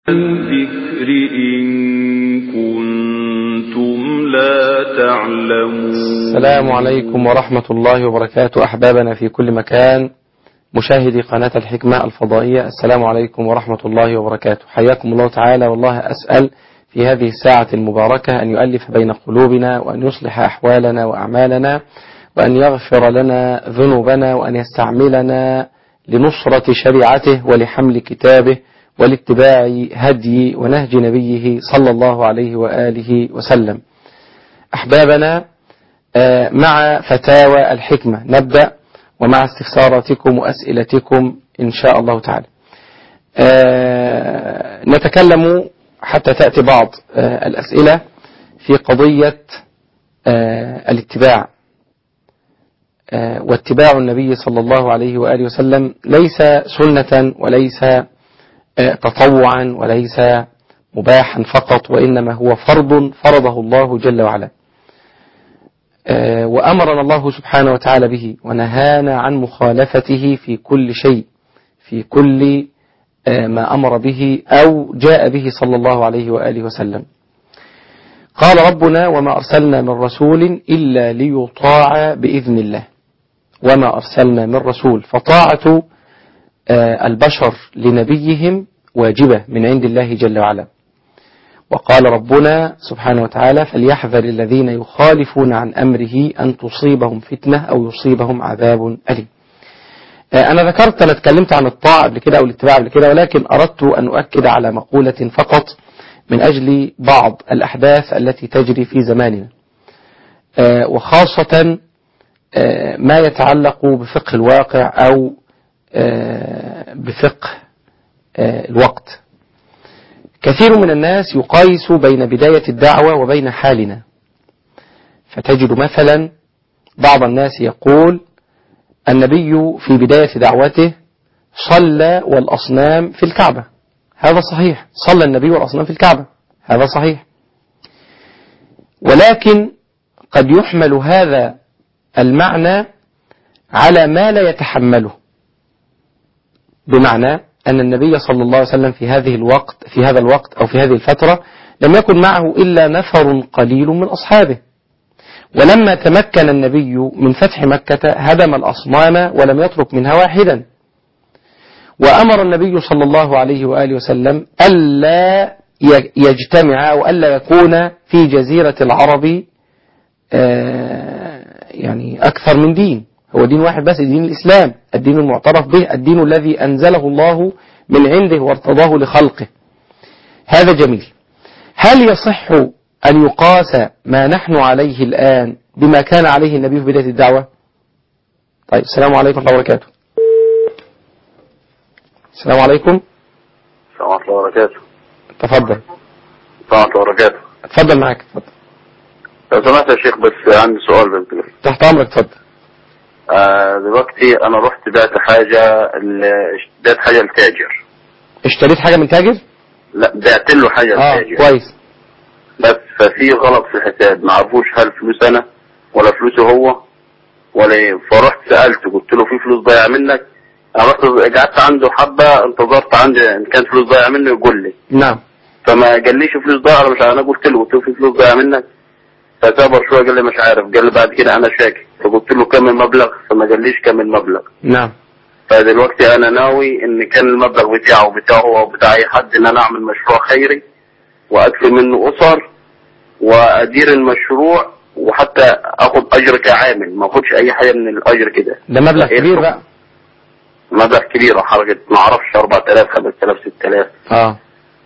الذكر إن كنتم لا تعلمون السلام عليكم ورحمة الله وبركاته أحبابنا في كل مكان مشاهدي قناة الحكمة الفضائية السلام عليكم ورحمة الله وبركاته حياكم الله تعالى والله أسأل في هذه الساعة المباركة أن يؤلف بين قلوبنا وأن يصلح أحوالنا وأعمالنا وأن يغفر لنا ذنوبنا وأن يستعملنا لنصرة شريعته ولحمل كتابه ولاتباع هدي ونهج نبيه صلى الله عليه وآله وسلم أحبابنا مع فتاوى الحكمة نبدأ ومع استفساراتكم وأسئلتكم إن شاء الله تعالى نتكلم حتى تأتي بعض الأسئلة في قضية الاتباع واتباع النبي صلى الله عليه وآله وسلم ليس سنة وليس تطوعا وليس مباحا فقط وإنما هو فرض فرضه الله جل وعلا وأمرنا الله سبحانه وتعالى به ونهانا عن مخالفته في كل شيء في كل ما أمر به أو جاء به صلى الله عليه وآله وسلم قال ربنا وما أرسلنا من رسول إلا ليطاع بإذن الله وما أرسلنا من رسول فطاعة البشر لنبيهم واجبة من عند الله جل وعلا وقال ربنا سبحانه وتعالى فليحذر الذين يخالفون عن أمره أن تصيبهم فتنة أو يصيبهم عذاب أليم أنا ذكرت أنا اتكلمت عن الطاعة قبل كده أو الاتباع قبل كده ولكن أردت أن أؤكد على مقولة فقط من أجل بعض الأحداث التي تجري في زماننا وخاصة ما يتعلق بفقه الواقع أو بفقه الوقت كثير من الناس يقايس بين بداية الدعوة وبين حالنا فتجد مثلا بعض الناس يقول النبي في بداية دعوته صلى والأصنام في الكعبة هذا صحيح صلى النبي والأصنام في الكعبة هذا صحيح ولكن قد يحمل هذا المعنى على ما لا يتحمله بمعنى أن النبي صلى الله عليه وسلم في هذه الوقت في هذا الوقت أو في هذه الفترة لم يكن معه إلا نفر قليل من أصحابه ولما تمكن النبي من فتح مكة هدم الأصنام ولم يترك منها واحدا وأمر النبي صلى الله عليه وآله وسلم ألا يجتمع أو ألا يكون في جزيرة العرب يعني أكثر من دين هو دين واحد بس دين الإسلام الدين المعترف به الدين الذي أنزله الله من عنده وارتضاه لخلقه هذا جميل هل يصح أن يقاس ما نحن عليه الآن بما كان عليه النبي في بداية الدعوة طيب السلام عليكم ورحمة الله وبركاته السلام عليكم السلام ورحمة الله وبركاته تفضل السلام ورحمة الله وبركاته اتفضل معاك اتفضل لو سمحت يا شيخ بس عندي سؤال بس تحت أمرك اتفضل آه دلوقتي انا رحت بعت حاجة ل- بعت حاجة لتاجر اشتريت حاجة من تاجر لا بعت له حاجة اه لتاجر كويس بس ففي غلط في الحساب ما عرفوش هل فلوس انا ولا فلوسه هو ولا ايه فرحت سألته قلت له في فلوس ضايعة منك انا رحت قعدت عنده حبة انتظرت عندي ان كان فلوس ضايعة منه يقول لي نعم فما قاليش فلوس ضايعة انا مش عارف. انا قلت له قلت له في فلوس ضايعة منك فصبر شوية قال لي مش عارف قال لي بعد كده انا شاكك فقلت له كم المبلغ فما قاليش كم المبلغ نعم فدلوقتي انا ناوي ان كان المبلغ بتاعه بتاعه او بتاع اي حد ان انا اعمل مشروع خيري واكفي منه اسر وادير المشروع وحتى اخد اجر كعامل ما اخدش اي حاجه من الاجر كده ده مبلغ إيه كبير الحكم؟ بقى مبلغ كبير حركه ما اعرفش 4000 5000 6000 اه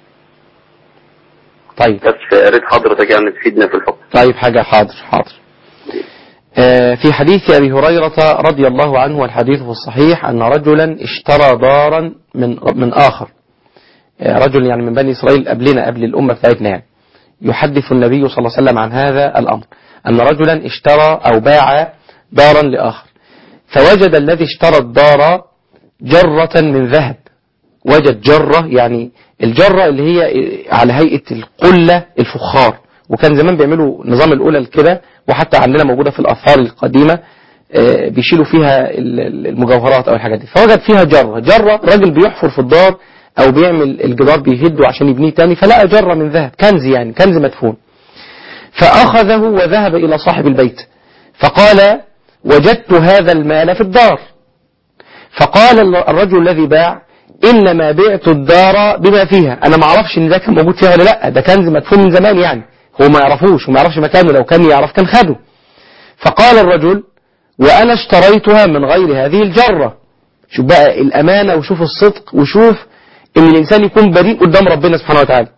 طيب بس يا ريت حضرتك يعني تفيدنا في الحكم طيب حاجة حاضر حاضر آه، في حديث أبي هريرة رضي الله عنه والحديث في الصحيح أن رجلا اشترى دارا من من آخر آه، رجل يعني من بني إسرائيل قبلنا قبل الأمة بتاعتنا يعني يحدث النبي صلى الله عليه وسلم عن هذا الأمر أن رجلا اشترى أو باع دارا لآخر فوجد الذي اشترى الدار جرة من ذهب وجد جرة يعني الجرة اللي هي على هيئة القلة الفخار وكان زمان بيعملوا نظام القلل كده وحتى عندنا موجودة في الآثار القديمة آه، بيشيلوا فيها ال- ال- المجوهرات أو الحاجات دي فوجد فيها جرة جرة راجل بيحفر في الدار او بيعمل الجدار بيهده عشان يبنيه تاني فلقى جرة من ذهب كنز يعني كنز مدفون فأخذه وذهب إلى صاحب البيت فقال وجدت هذا المال في الدار فقال الرجل الذي باع إنما بعت الدار بما فيها أنا ما أعرفش إن ده كان موجود فيها ولا لا ده كنز مدفون من زمان يعني هو ما يعرفوش وما يعرفش مكانه لو كان يعرف كان خده فقال الرجل وأنا اشتريتها من غير هذه الجرة شوف بقى الأمانة وشوف الصدق وشوف إن الإنسان يكون بريء قدام ربنا سبحانه وتعالى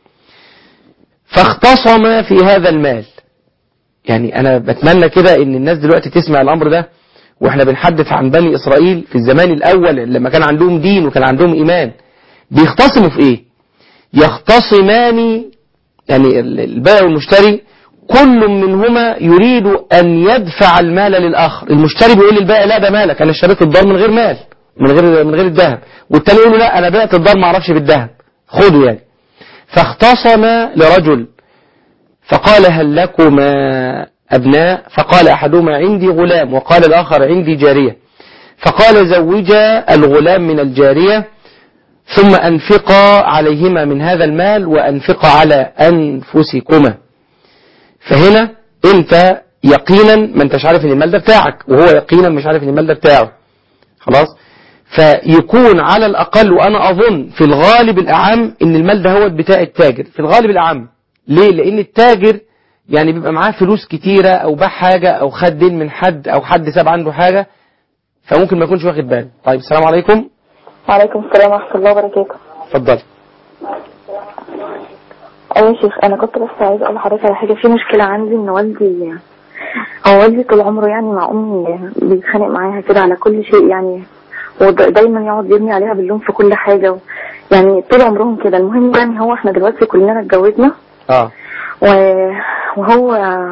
فاختصم في هذا المال يعني أنا بتمنى كده إن الناس دلوقتي تسمع الأمر ده وإحنا بنحدث عن بني إسرائيل في الزمان الأول لما كان عندهم دين وكان عندهم إيمان بيختصموا في إيه يختصمان يعني البائع والمشتري كل منهما يريد أن يدفع المال للآخر المشتري بيقول للبائع لا ده مالك أنا اشتريت الدار من غير مال من غير من غير الذهب والتاني يقول له لا أنا بعت الدار ما اعرفش بالذهب خده يعني فاختصم لرجل فقال هل لكما أبناء فقال أحدهما عندي غلام وقال الآخر عندي جارية فقال زوجا الغلام من الجارية ثم أنفقا عليهما من هذا المال وأنفقا على أنفسكما فهنا أنت يقينا ما انتش عارف ان المال ده بتاعك وهو يقينا مش عارف ان المال ده بتاعه خلاص فيكون على الأقل وأنا أظن في الغالب الأعم ان المال ده هو بتاع التاجر في الغالب الأعم ليه لأن التاجر يعني بيبقى معاه فلوس كتيرة أو باع حاجة أو خد دين من حد أو حد ساب عنده حاجة فممكن ما يكونش واخد باله طيب السلام عليكم وعليكم السلام ورحمة الله وبركاته اتفضل أيوة يا شيخ أنا كنت بس عايزة أقول لحضرتك على حاجة في مشكلة عندي إن والدي هو والدي طول عمره يعني مع أمي بيتخانق معاها كده على كل شيء يعني ودايما يقعد يرمي عليها باللوم في كل حاجة و... يعني طول عمرهم كده المهم يعني هو احنا دلوقتي كلنا اتجوزنا اه و... وهو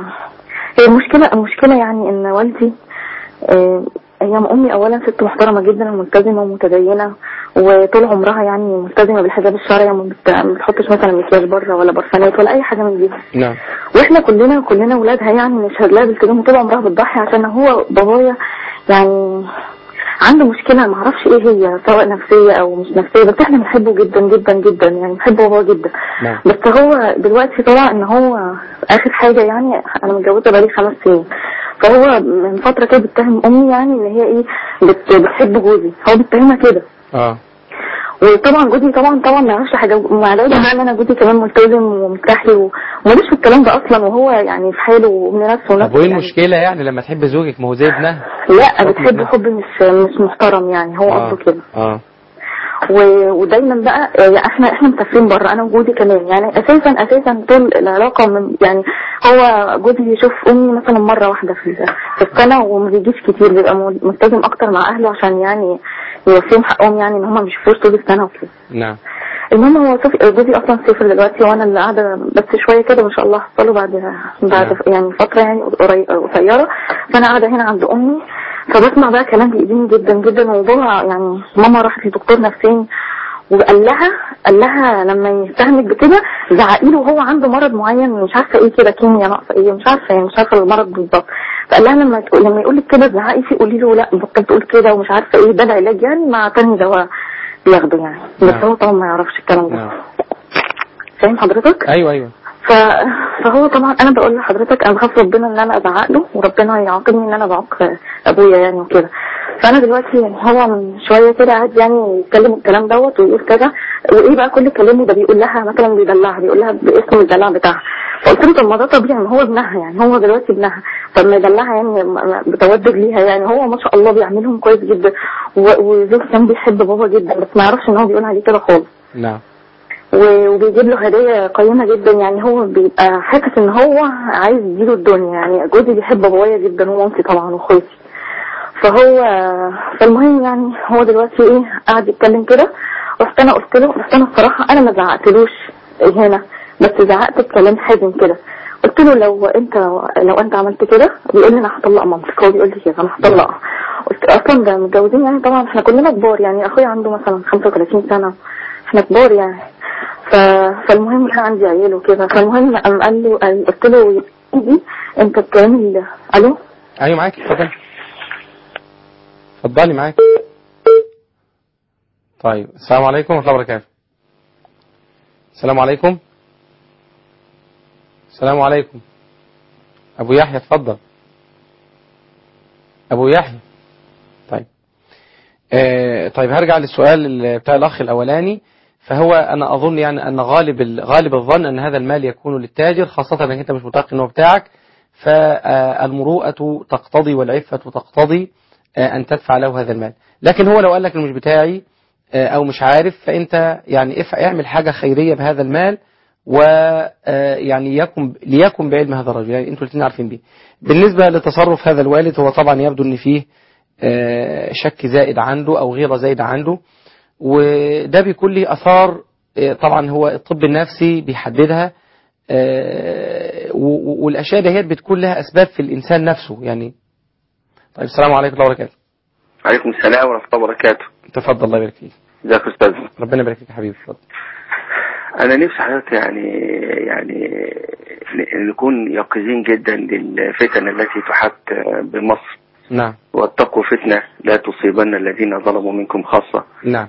هي المشكلة المشكلة يعني إن والدي آه، هي أمي أولا ست محترمة جدا وملتزمة ومتدينة وطول عمرها يعني ملتزمة بالحجاب الشرعي وما بت- ما بتحطش مثلا مكياج بره ولا برفانات ولا أي حاجة من دي نعم واحنا كلنا كلنا ولادها يعني نشهد لها بالكلام وطول عمرها بتضحي عشان هو بابايا يعني عنده مشكلة ما اعرفش ايه هي سواء نفسية او مش نفسية بس احنا بنحبه جدا جدا جدا يعني بنحب بابا جدا نعم. بس هو دلوقتي طلع ان هو اخر حاجة يعني انا متجوزة بقالي خمس سنين فهو من فترة كده بيتهم امي يعني ان هي ايه بت- بتحب جوزي هو بيتهمها كده اه وطبعا جوزي طبعا طبعا ما يعرفش حاجه مع العلم ان انا جوزي كمان ملتزم ومستحي و- وماليش في الكلام ده اصلا وهو يعني في حاله وابن نفسه طب ونفسه وايه يعني. المشكلة يعني لما تحب زوجك ما هو زي ابنها لا بتحب ابنها. حب مش مش محترم يعني هو اه قصده كده اه و- ودايما بقى يعني احنا احنا مسافرين بره انا وجوزي كمان يعني اساسا اساسا طول العلاقه من يعني هو جوزي يشوف امي مثلا مره واحده في في السنه وما بيجيش كتير بيبقى م- ملتزم اكتر مع اهله عشان يعني يوفيهم حقهم يعني ان هم ما يشوفوش طول السنه وكده نعم المهم هو صف- جوزي اصلا سافر دلوقتي وانا اللي قاعده بس شويه كده وان شاء الله هحصله بعد بعد نعم. يعني فتره يعني قري- قصيره فانا قاعده هنا عند امي فبسمع بقى كلام بيأذيني جدا جدا وبابا يعني ماما راحت لدكتور نفساني وقال لها قال لها لما يستهلك بكده زعقي له وهو عنده مرض معين مش عارفه ايه كده كيمياء ناقصه ايه مش عارفه يعني مش عارفه المرض بالظبط فقال لها لما تقول لما يقول لك كده زعقي فيه قولي له لا بطل تقول كده ومش عارفه ايه ده العلاج يعني مع تاني دواء بياخده يعني بس نعم. هو طبعا ما يعرفش الكلام ده نعم فاهم حضرتك؟ ايوه ايوه ف... فهو طبعا انا بقول لحضرتك انا بخاف ربنا ان انا ازعق له وربنا يعاقبني ان انا بعق ابويا يعني وكده فانا دلوقتي يعني هو من شويه كده قاعد يعني يتكلم الكلام دوت ويقول كذا وايه بقى كل كلامه ده بيقول لها مثلا بيدلعها بيقول لها باسم الدلع بتاعها فقلت له طب ما ده طبيعي ما هو ابنها يعني هو دلوقتي ابنها طب ما يدلعها يعني ما- ما- بتودد ليها يعني هو ما شاء الله بيعملهم كويس جدا و- وزوج كان بيحب بابا جدا بس ما يعرفش ان هو بيقول عليه كده خالص نعم و- وبيجيب له هدية قيمة جدا يعني هو بيبقى حاسس ان هو عايز يديله الدنيا يعني جوزي بيحب بابايا جدا ومامتي طبعا واخواتي فهو فالمهم يعني هو دلوقتي ايه قاعد يتكلم كده رحت انا قلت له بس انا الصراحة انا ما زعقتلوش هنا بس زعقت بكلام حازم كده قلت له لو انت لو انت عملت كده بيقول لي انا هطلق مامتك هو بيقول لي كده انا هطلقها قلت اصلا ده متجوزين يعني طبعا احنا كلنا كبار يعني اخويا عنده مثلا 35 سنة احنا كبار يعني ف... فالمهم كان عندي عيال وكده فالمهم قام قال له قال- قلت له يا سيدي انت بتعمل الو ايوه معاك اتفضلي اتفضلي معاك طيب السلام عليكم ورحمة الله وبركاته السلام عليكم السلام عليكم أبو يحيى اتفضل أبو يحيى طيب آه طيب هرجع للسؤال ال- بتاع الأخ الأولاني فهو أنا أظن يعني أن غالب ال- غالب الظن أن هذا المال يكون للتاجر خاصة أنك أنت مش متأكد أنه بتاعك فالمروءة تقتضي والعفة تقتضي آه، أن تدفع له هذا المال لكن هو لو قال لك إنه مش بتاعي آه، أو مش عارف فأنت يعني اف- اعمل حاجة خيرية بهذا المال ويعني يكن ليكن بعلم هذا الرجل يعني انتوا الاثنين عارفين بيه بالنسبة لتصرف هذا الوالد هو طبعا يبدو ان فيه آه، شك زائد عنده او غيرة زايدة عنده وده بيكون له اثار آه، طبعا هو الطب النفسي بيحددها آه، و- و- والاشياء دهيت بتكون لها اسباب في الانسان نفسه يعني طيب السلام عليكم ورحمه الله وبركاته عليكم السلام ورحمة الله وبركاته تفضل الله يبارك فيك ازيك يا استاذ ربنا يبارك فيك يا حبيبي اتفضل انا نفسي حضرتك يعني يعني ن- نكون يقظين جدا للفتن التي تحاك بمصر نعم واتقوا فتنة لا تصيبن الذين ظلموا منكم خاصة نعم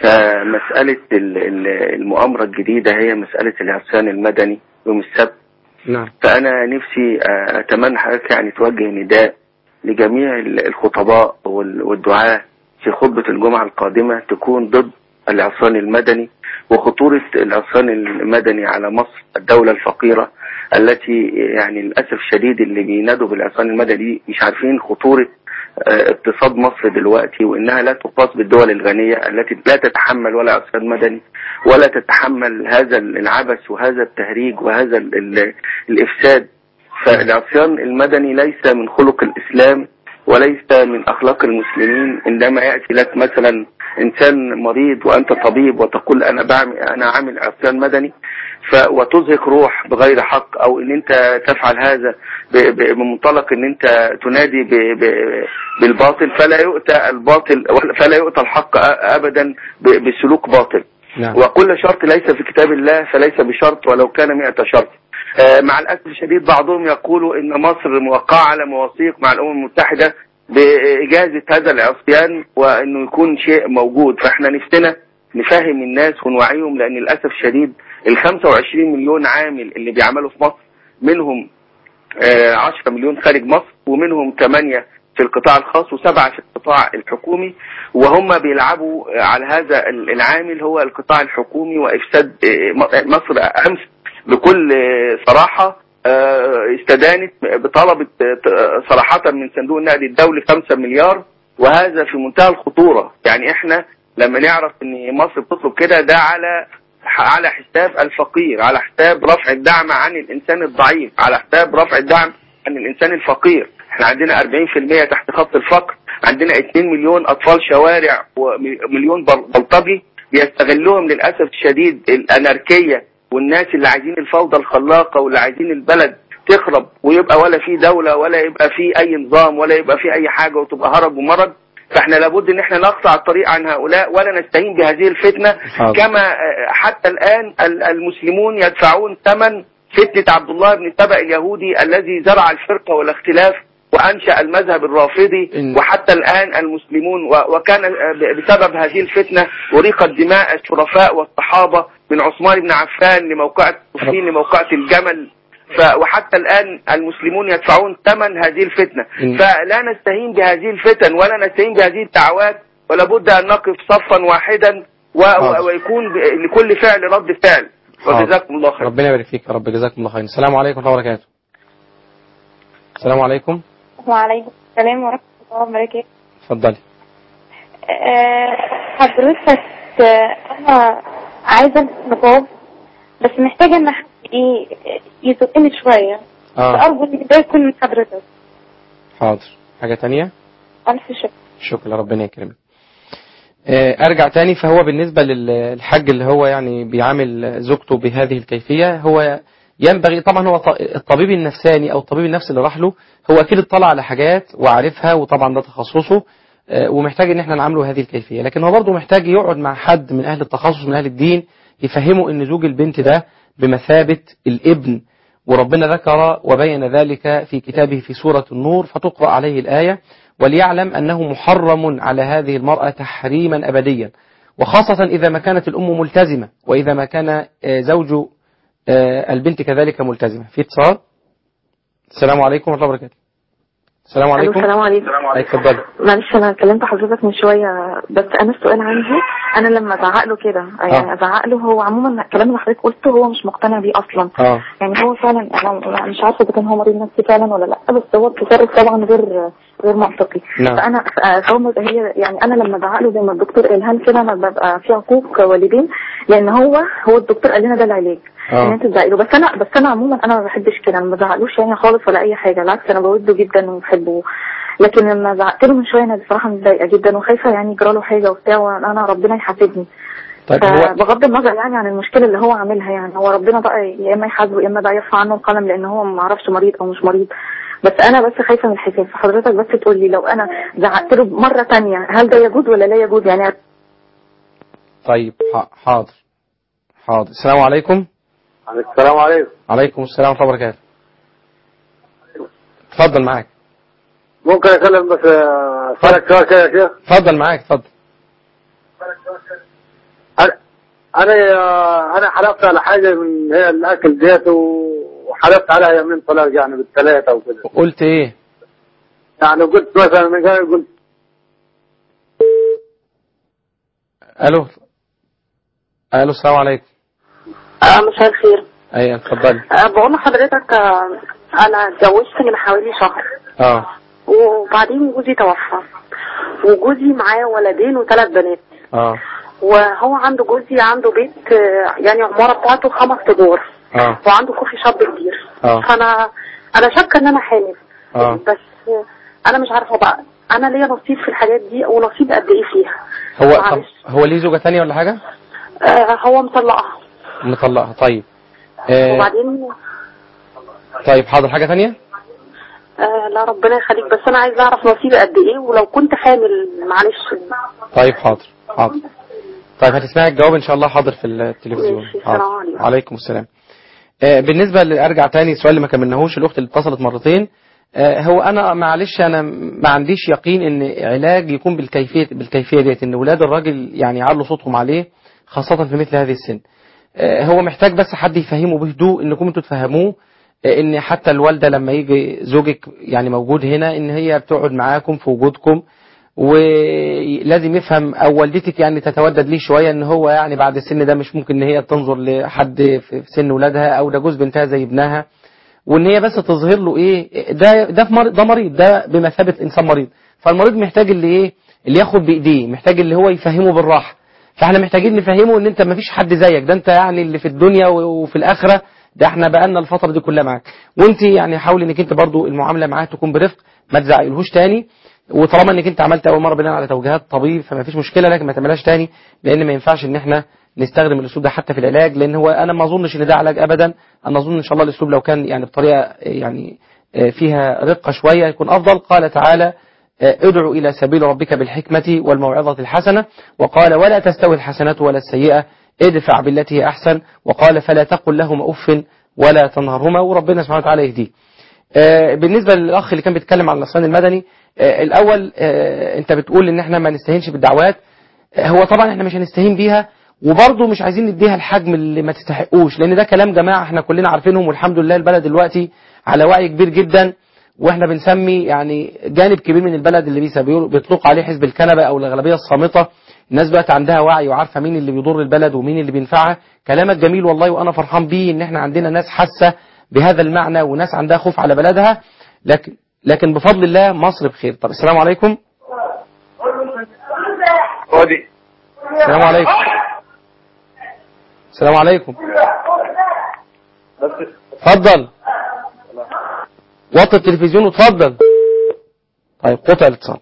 فمسألة ال- ال- المؤامرة الجديدة هي مسألة العصيان المدني يوم السبت نعم فأنا نفسي آه، أتمنى حضرتك يعني توجه نداء لجميع ال- الخطباء وال- والدعاة في خطبة الجمعة القادمة تكون ضد العصيان المدني وخطورة العصيان المدني على مصر الدولة الفقيرة التي يعني للأسف الشديد اللي بينادوا بالعصيان المدني دي مش عارفين خطورة آه، اقتصاد مصر دلوقتي وانها لا تقاس بالدول الغنية التي لا تتحمل ولا عصيان مدني ولا تتحمل هذا العبث وهذا التهريج وهذا ال- ال- الافساد فالعصيان المدني ليس من خلق الاسلام وليس من اخلاق المسلمين عندما ياتي لك مثلا انسان مريض وانت طبيب وتقول انا بعمل انا عامل عصيان مدني ف وتزهق روح بغير حق او ان انت تفعل هذا ب- ب- بمنطلق ان انت تنادي ب- ب- بالباطل فلا يؤتى الباطل فلا يؤتى الحق أ- ابدا ب- بسلوك باطل نعم وكل شرط ليس في كتاب الله فليس بشرط ولو كان مئة شرط آه، مع الأسف الشديد بعضهم يقول إن مصر موقعة على مواثيق مع الأمم المتحدة بإجازة هذا العصيان وإنه يكون شيء موجود فإحنا نفسنا نفهم الناس ونوعيهم لأن للأسف الشديد ال 25 مليون عامل اللي بيعملوا في مصر منهم آه، 10 مليون خارج مصر ومنهم 8 في القطاع الخاص وسبعة في القطاع الحكومي وهم بيلعبوا آه، على هذا ال- العامل هو القطاع الحكومي وإفساد آه، م- مصر أمس بكل آه، صراحة آه، استدانت بطلبت آه، صراحة من صندوق النقد الدولي 5 مليار وهذا في منتهى الخطورة يعني احنا لما نعرف ان مصر بتطلب كده ده على على حساب الفقير على حساب رفع الدعم عن الانسان الضعيف على حساب رفع الدعم عن الانسان الفقير احنا عندنا 40% تحت خط الفقر عندنا 2 مليون اطفال شوارع ومليون بل- بلطجي بيستغلوهم للاسف الشديد الاناركيه والناس اللي عايزين الفوضى الخلاقه واللي عايزين البلد تخرب ويبقى ولا في دوله ولا يبقى في اي نظام ولا يبقى في اي حاجه وتبقى هرج ومرض فاحنا لابد ان احنا نقطع الطريق عن هؤلاء ولا نستهين بهذه الفتنه حاضر. كما آه، حتى الان ال- المسلمون يدفعون ثمن فتنه عبد الله بن سبأ اليهودي الذي زرع الفرقه والاختلاف وانشا المذهب الرافضي إن- وحتى الان المسلمون و- وكان آه، ب- بسبب هذه الفتنه اريقت دماء الشرفاء والصحابه من عثمان بن عفان لموقعه الصفين لموقعه الجمل ف وحتى الآن المسلمون يدفعون ثمن هذه الفتنة إن- فلا نستهين بهذه الفتن ولا نستهين بهذه الدعوات ولا بد أن نقف صفا واحدا و... حاضر. و... ويكون ب... لكل فعل رد فعل حاضر. وجزاكم الله خير ربنا يبارك فيك يا رب جزاكم الله خير السلام عليكم ورحمه الله وبركاته السلام عليكم وعليكم السلام ورحمة الله وبركاته اتفضلي آه، حضرتك آه، أنا عايزة ألبس نقاب بس محتاجة إن حد إيه يزقني شوية اه فأرجو إن ده يكون من حضرتك حاضر حاجه تانية ألف شكر شكرا ربنا يكرمك آه، ارجع تاني فهو بالنسبه للحج اللي هو يعني بيعامل زوجته بهذه الكيفيه هو ينبغي طبعا هو ط- الطبيب النفساني او الطبيب النفسي اللي راح له هو اكيد اطلع على حاجات وعارفها وطبعا ده تخصصه آه، ومحتاج ان احنا نعامله هذه الكيفيه لكن هو برضه محتاج يقعد مع حد من اهل التخصص من اهل الدين يفهمه ان زوج البنت ده بمثابه الابن وربنا ذكر وبين ذلك في كتابه في سورة النور فتقرأ عليه الآية وليعلم أنه محرم على هذه المرأة تحريما أبديا وخاصة إذا ما كانت الأم ملتزمة وإذا ما كان آه، زوج آه، البنت كذلك ملتزمة في اتصال السلام عليكم ورحمة الله وبركاته السلام ألو، عليكم السلام عليكم أي اتفضلي معلش انا كلمت حضرتك من شويه بس انا السؤال عندي انا لما ازعق له كده يعني ازعق له هو عموما الكلام اللي حضرتك قلته هو مش مقتنع بيه اصلا اه يعني هو فعلا انا مش عارفه اذا كان هو مريض نفسي فعلا ولا لا بس هو التصرف طبعا غير غير منطقي نعم. فانا فهو هي يعني انا لما ازعق له زي ما الدكتور الهام كده انا ببقى في عقوق والدين لان هو هو الدكتور قال لنا ده العلاج آه. ان انت تزعقي له بس انا بس انا عموما انا ما بحبش كده انا ما بزعقلوش يعني خالص ولا اي حاجه بالعكس انا بوده جدا وبحبه لكن لما زعقت له من شويه انا بصراحه متضايقه جدا وخايفه يعني يجرى له حاجه وبتاع وانا ربنا يحاسبني طيب هو فبغض النظر يعني عن المشكله اللي هو عاملها يعني هو ربنا بقى يا اما يحاسبه يا اما بقى يرفع عنه القلم لان هو ما اعرفش مريض او مش مريض بس انا بس خايفه من الحساب فحضرتك بس تقول لي لو انا زعقت له مره تانية هل ده يجوز ولا لا يجوز يعني طيب ح- حاضر حاضر السلام عليكم السلام عليكم عليكم السلام ورحمة الله وبركاته اتفضل معاك ممكن اكلم بس آه، فرق شويه كده يا شيخ اتفضل معاك اتفضل انا انا آه، انا حلفت على حاجه من هي الاكل ديت وحلفت عليها يمين طلاق يعني بالثلاثه وكده قلت ايه يعني قلت مثلا من قال قلت الو الو السلام عليكم آه مساء الخير اي اتفضلي آه بقول لحضرتك آه انا اتجوزت من حوالي شهر اه وبعدين جوزي توفى وجوزي معاه ولدين وثلاث بنات اه وهو عنده جوزي عنده بيت آه، يعني عمارة بتاعته خمس ادوار اه وعنده كوفي شوب كبير اه فانا انا شاكه ان انا حامل اه بس آه، انا مش عارفه بقى انا ليا نصيب في الحاجات دي ونصيب قد ايه فيها هو طب معلش. هو ليه زوجة ثانية ولا حاجة آه هو مطلقها مطلقها طيب آه وبعدين طيب حاضر حاجة ثانية آه لا ربنا يخليك بس انا عايزه اعرف نصيبي قد ايه ولو كنت حامل معلش طيب حاضر حاضر طيب هتسمعي الجواب ان شاء الله حاضر في التلفزيون ماشي، حاضر. السلام عليكم. عليكم السلام آه، بالنسبة اللي ارجع تاني السؤال اللي ما كملناهوش الاخت اللي اتصلت مرتين آه، هو انا معلش انا ما عنديش يقين ان علاج يكون بالكيفية بالكيفية ديت ان ولاد الراجل يعني يعلوا صوتهم عليه خاصة في مثل هذه السن آه، هو محتاج بس حد يفهمه بهدوء انكم انتوا تفهموه آه، ان حتى الوالدة لما يجي زوجك يعني موجود هنا ان هي بتقعد معاكم في وجودكم ولازم يفهم او والدتك يعني تتودد ليه شويه ان هو يعني بعد السن ده مش ممكن ان هي تنظر لحد في في سن ولادها او ده جوز بنتها زي ابنها وان هي بس تظهر له ايه ده ده في مريض ده مريض ده بمثابه انسان مريض فالمريض محتاج اللي ايه اللي ياخد بايديه محتاج اللي هو يفهمه بالراحه فاحنا محتاجين نفهمه ان انت ما فيش حد زيك ده انت يعني اللي في الدنيا و- وفي الاخره ده احنا بقالنا الفتره دي كلها معاك وانت يعني حاولي انك انت برضو المعامله معاه تكون برفق ما تزعقلهوش تاني وطالما انك انت عملت اول مره بناء على توجيهات طبيب فما فيش مشكله لكن ما تعملهاش تاني لان ما ينفعش ان احنا نستخدم الاسلوب ده حتى في العلاج لان هو انا ما اظنش ان ده علاج ابدا انا اظن ان شاء الله الاسلوب لو كان يعني بطريقه يعني آه، فيها رقه شويه يكون افضل قال تعالى آه، ادعو الى سبيل ربك بالحكمه والموعظه الحسنه وقال ولا تستوي الحسنه ولا السيئه ادفع بالتي هي احسن وقال فلا تقل لهما اف ولا تنهرهما وربنا سبحانه وتعالى يهديه آه، بالنسبة للأخ اللي كان بيتكلم عن النصران المدني آه، الأول آه، أنت بتقول إن إحنا ما نستهينش بالدعوات آه، هو طبعا إحنا مش هنستهين بيها وبرضه مش عايزين نديها الحجم اللي ما تستحقوش لأن ده كلام جماعة إحنا كلنا عارفينهم والحمد لله البلد دلوقتي على وعي كبير جدا واحنا بنسمي يعني جانب كبير من البلد اللي بيسا- بيطلق عليه حزب الكنبه او الاغلبيه الصامته الناس بقت عندها وعي وعارفه مين اللي بيضر البلد ومين اللي بينفعها كلامك جميل والله وانا فرحان بيه ان احنا عندنا ناس حاسه بهذا المعنى وناس عندها خوف على بلدها لكن لكن بفضل الله مصر بخير طب السلام عليكم ودي السلام عليكم السلام عليكم بس اتفضل وطي التلفزيون واتفضل طيب قطع الاتصال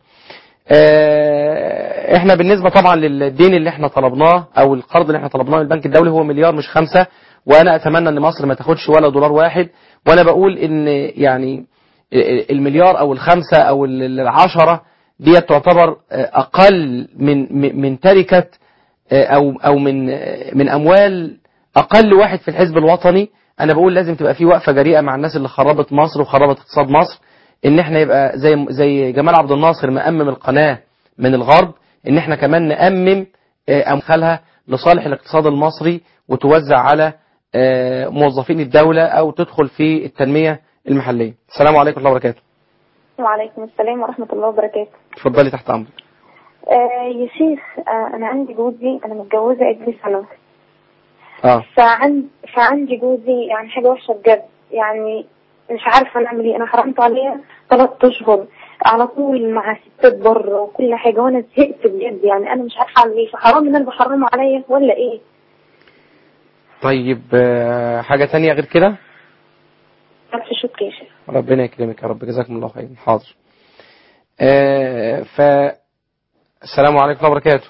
آه، احنا بالنسبة طبعا للدين اللي احنا طلبناه او القرض اللي احنا طلبناه من البنك الدولي هو مليار مش خمسة وانا اتمنى ان مصر ما تاخدش ولا دولار واحد وانا بقول ان يعني المليار او الخمسة او العشرة دي تعتبر آه، اقل من من- من تركة آه، او او من آه، من اموال اقل واحد في الحزب الوطني انا بقول لازم تبقى في وقفه جريئه مع الناس اللي خربت مصر وخربت اقتصاد مصر ان احنا يبقى زي زي جمال عبد الناصر مأمم القناه من الغرب ان احنا كمان نأمم آه، أمثالها لصالح الاقتصاد المصري وتوزع على آه، موظفين الدولة أو تدخل في التنمية المحلية السلام عليكم ورحمة الله وبركاته وعليكم السلام ورحمة الله وبركاته اتفضلي تحت أمرك آه يا شيخ آه أنا عندي جوزي أنا متجوزة ابني سنة اه فعند فعندي جوزي يعني حاجة وحشة بجد يعني مش عارفة نعمل ايه أنا حرمت عليه ثلاث أشهر على طول مع ستات بره وكل حاجة وأنا زهقت بجد يعني أنا مش عارفة أعمل ايه فحرام إن أنا بحرمه عليا ولا ايه؟ طيب آه، حاجة تانية غير كده ألف شكر يا شيخ ربنا يكرمك يا رب جزاكم الله خير حاضر آه، ف السلام عليكم ورحمة الله وبركاته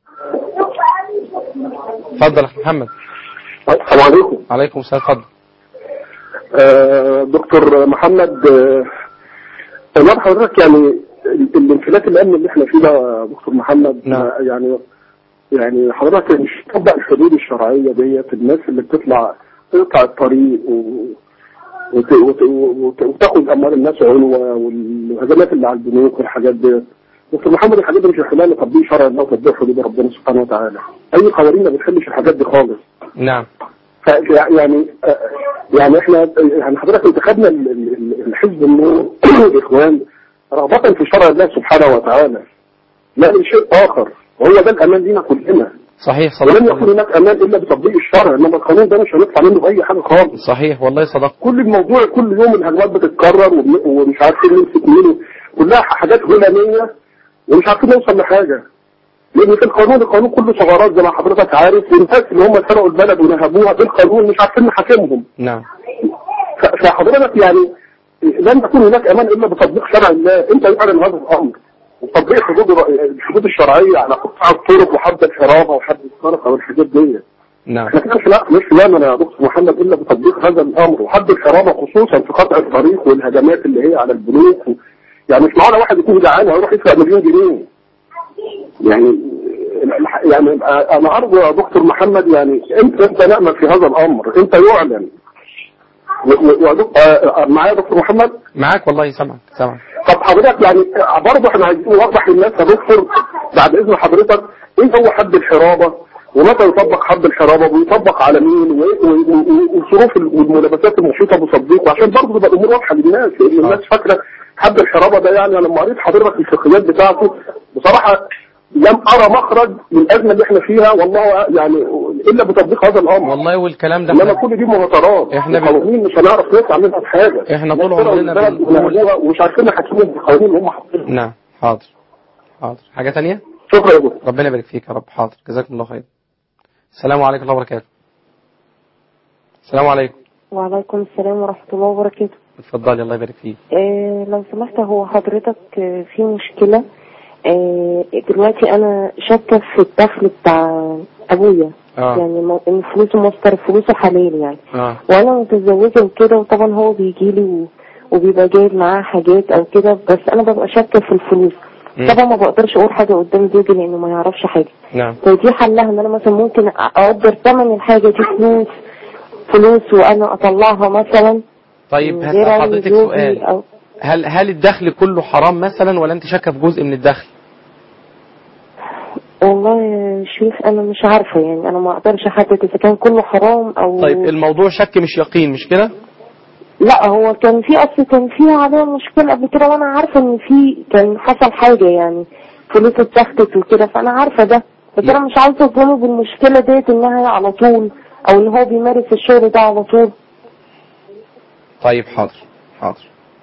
اتفضل يا أخي محمد السلام عليكم عليكم السلام اتفضل آه، دكتور محمد آه، والله حضرتك يعني ال- الانفلات الامن اللي احنا فيه ده يا دكتور محمد نعم. آه، يعني يعني حضرتك مش تطبق الحدود الشرعيه ديت الناس اللي بتطلع تقطع الطريق و وت- وت- وت- وتاخد اموال الناس عنوه والهجمات اللي على البنوك والحاجات ديت دكتور محمد الحاجات دي مش محلها لتطبيق شرع الله وتطبيق حدود ربنا سبحانه وتعالى اي قوانين ما بتحلش الحاجات دي خالص نعم ف- يعني آه، يعني احنا يعني حضرتك انتخبنا ال- ال- الحزب النور الاخوان رغبة في شرع الله سبحانه وتعالى لا لشيء اخر وهو ده الامان لينا كلنا صحيح ولن صدقت يكون هناك امان الا بتطبيق الشرع انما القانون ده مش هنطلع منه باي حاجه خالص صحيح والله صدقت كل الموضوع كل يوم الهجمات بتتكرر وبن- ومش عارفين نمسك مين كلها حاجات هلاميه ومش عارفين نوصل لحاجه لان في القانون القانون كله ثغرات زي ما حضرتك عارف والناس اللي هم سرقوا البلد ونهبوها بالقانون مش عارفين نحاكمهم نعم ف- فحضرتك يعني لن يكون هناك امان الا بتطبيق شرع الله انت يعلن هذا الامر وتطبيق حدود الحدود الشرعيه على قطاع الطرق وحد الحرابه وحد السرقه والحاجات دي نعم احنا كده مش لا مش لنا يا دكتور محمد الا بتطبيق هذا الامر وحد الحرابه خصوصا في قطع الطريق والهجمات اللي هي على البنوك و... يعني مش معقول واحد يكون جعان ويروح يسرق مليون جنيه يعني الح- يعني انا ارجو يا دكتور محمد يعني انت انت نامل في هذا الامر انت يعلن و- و- ودك- آه، آه، معايا يا دكتور محمد معاك والله سامعك سامعك طب حضرتك يعني برضه احنا عايزين نوضح للناس يا دكتور بعد اذن حضرتك ايه هو حد الحرابه ومتى يطبق حد الحرابه ويطبق على مين و- و- و- والظروف والملابسات المحيطه بتطبيقه عشان برضه تبقى الامور واضحه للناس لان الناس فاكره حد الحرابه ده يعني انا لما قريت حضرتك الفقهيات بتاعته بصراحه لم ارى مخرج من الازمه اللي احنا فيها والله يعني الا بتطبيق هذا الامر والله والكلام ده انما احنا, كل دي مهاترات إحنا بن- قوانين مش هنعرف نطلع منها بحاجه إحنا طول ناس سرقوا عمرنا البلد بنقول- ونهبوها ومش عارفين نحكمهم بالقوانين اللي هم حاطينها نعم حاضر حاضر حاجة تانية شكرا يا دكتور ربنا يبارك فيك يا رب حاضر جزاكم الله خير السلام عليكم ورحمة الله وبركاته السلام عليكم وعليكم السلام ورحمة الله وبركاته اتفضلي الله يبارك فيك آه لو سمحت هو حضرتك آه في مشكلة آه دلوقتي أنا شاكة في الدخل بتاع أبويا اه يعني مو- إن فلوسه مصدر فلوسه حلال يعني اه وأنا متزوجة وكده وطبعا هو بيجيلي و- وبيبقى جايب معاه حاجات أو كده بس أنا ببقى شاكة في الفلوس مم. طبعا ما بقدرش أقول حاجة قدام زوجي لأنه ما يعرفش حاجة نعم فدي حلها ان انا مثلا ممكن اقدر ثمن الحاجة دي فلوس فلوس وانا اطلعها مثلا طيب من هسأل غير حضرتك زوجي سؤال أو هل هل الدخل كله حرام مثلا ولا انت شاكه في جزء من الدخل والله يا شيخ انا مش عارفة يعني انا ما اقدرش احدد اذا كان كله حرام او طيب الموضوع شك مش يقين مش كده لا هو كان في اصل كان في عليه مشكلة قبل كده وانا عارفة ان في كان حصل حاجة يعني فلوس اتاخدت وكده فانا عارفة ده بس انا مش عايزة اظلمه بالمشكلة ديت انها على طول او ان هو بيمارس الشغل ده على طول طيب حاضر حاضر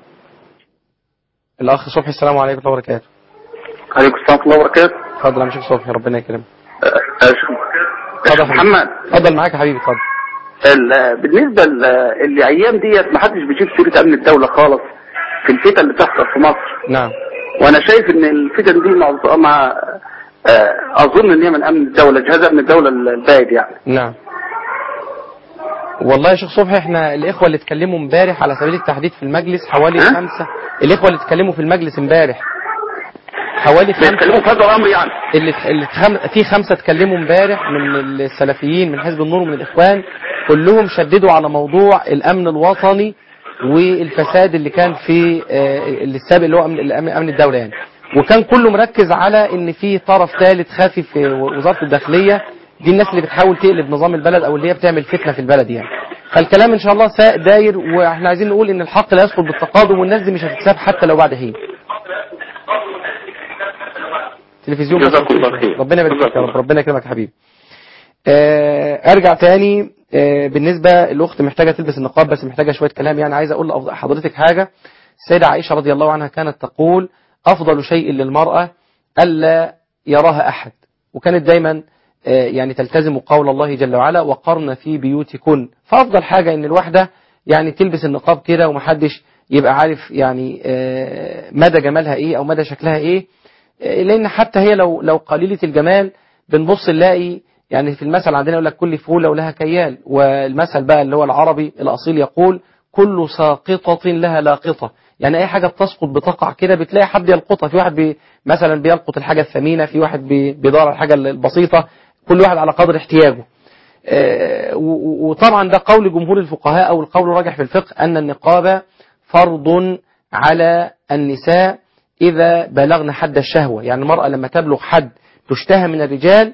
الاخ صبحي السلام عليكم ورحمه الله وبركاته عليكم السلام ورحمة الله وبركاته اتفضل يا شيخ صبحي ربنا يكرمك آه، آه، شيخ- اتفضل يا شيخ حبيبي. محمد اتفضل معاك يا حبيبي اتفضل ال- بالنسبة ل- الايام ديت ما حدش بيجيب سيرة امن الدولة خالص في الفتن اللي بتحصل في مصر نعم وانا شايف ان الفتن دي مع مع- آه، اظن ان هي من امن الدولة جهاز امن الدولة البائد يعني نعم والله يا شيخ صبحي احنا الاخوه اللي اتكلموا امبارح على سبيل التحديد في المجلس حوالي ها؟ خمسة الاخوه اللي اتكلموا في المجلس امبارح حوالي بيتكلموا خمسة في هذا الامر يعني اللي اللي خم... في خمسة اتكلموا امبارح من السلفيين من حزب النور ومن الإخوان كلهم شددوا على موضوع الأمن الوطني والفساد اللي كان في آه، اللي السابق اللي هو أمن, الأمن أمن الدولة يعني وكان كله مركز على ان في طرف ثالث خافي في وزاره الداخليه دي الناس اللي بتحاول تقلب نظام البلد او اللي هي بتعمل فتنه في البلد يعني فالكلام ان شاء الله سا- داير واحنا عايزين نقول ان الحق لا يسقط بالتقادم والناس دي مش هتتساب حتى لو بعد حين تلفزيون بس جزاكم الله خير. ربنا يبارك فيك يا جزاكم رب الله. ربنا يكرمك يا حبيبي آه، ارجع تاني آه، بالنسبه الاخت محتاجه تلبس النقاب بس محتاجه شويه كلام يعني عايز اقول لحضرتك حاجه السيده عائشه رضي الله عنها كانت تقول افضل شيء للمراه الا يراها احد وكانت دايما آه، يعني تلتزم قول الله جل وعلا وقرن في بيوتكن فافضل حاجه ان الواحده يعني تلبس النقاب كده ومحدش يبقى عارف يعني آه، مدى جمالها ايه او مدى شكلها ايه آه، لان حتى هي لو لو قليله الجمال بنبص نلاقي يعني في المثل عندنا يقول لك كل فولة ولها كيال والمثل بقى اللي هو العربي الأصيل يقول كل ساقطة لها لاقطة يعني أي حاجة بتسقط بتقع كده بتلاقي حد يلقطها في واحد بي مثلا بيلقط الحاجة الثمينة في واحد بي بيدور على الحاجة البسيطة كل واحد على قدر احتياجه آه، و- و- وطبعا ده قول جمهور الفقهاء أو القول الراجح في الفقه أن النقاب فرض على النساء إذا بلغن حد الشهوة يعني المرأة لما تبلغ حد تشتهى من الرجال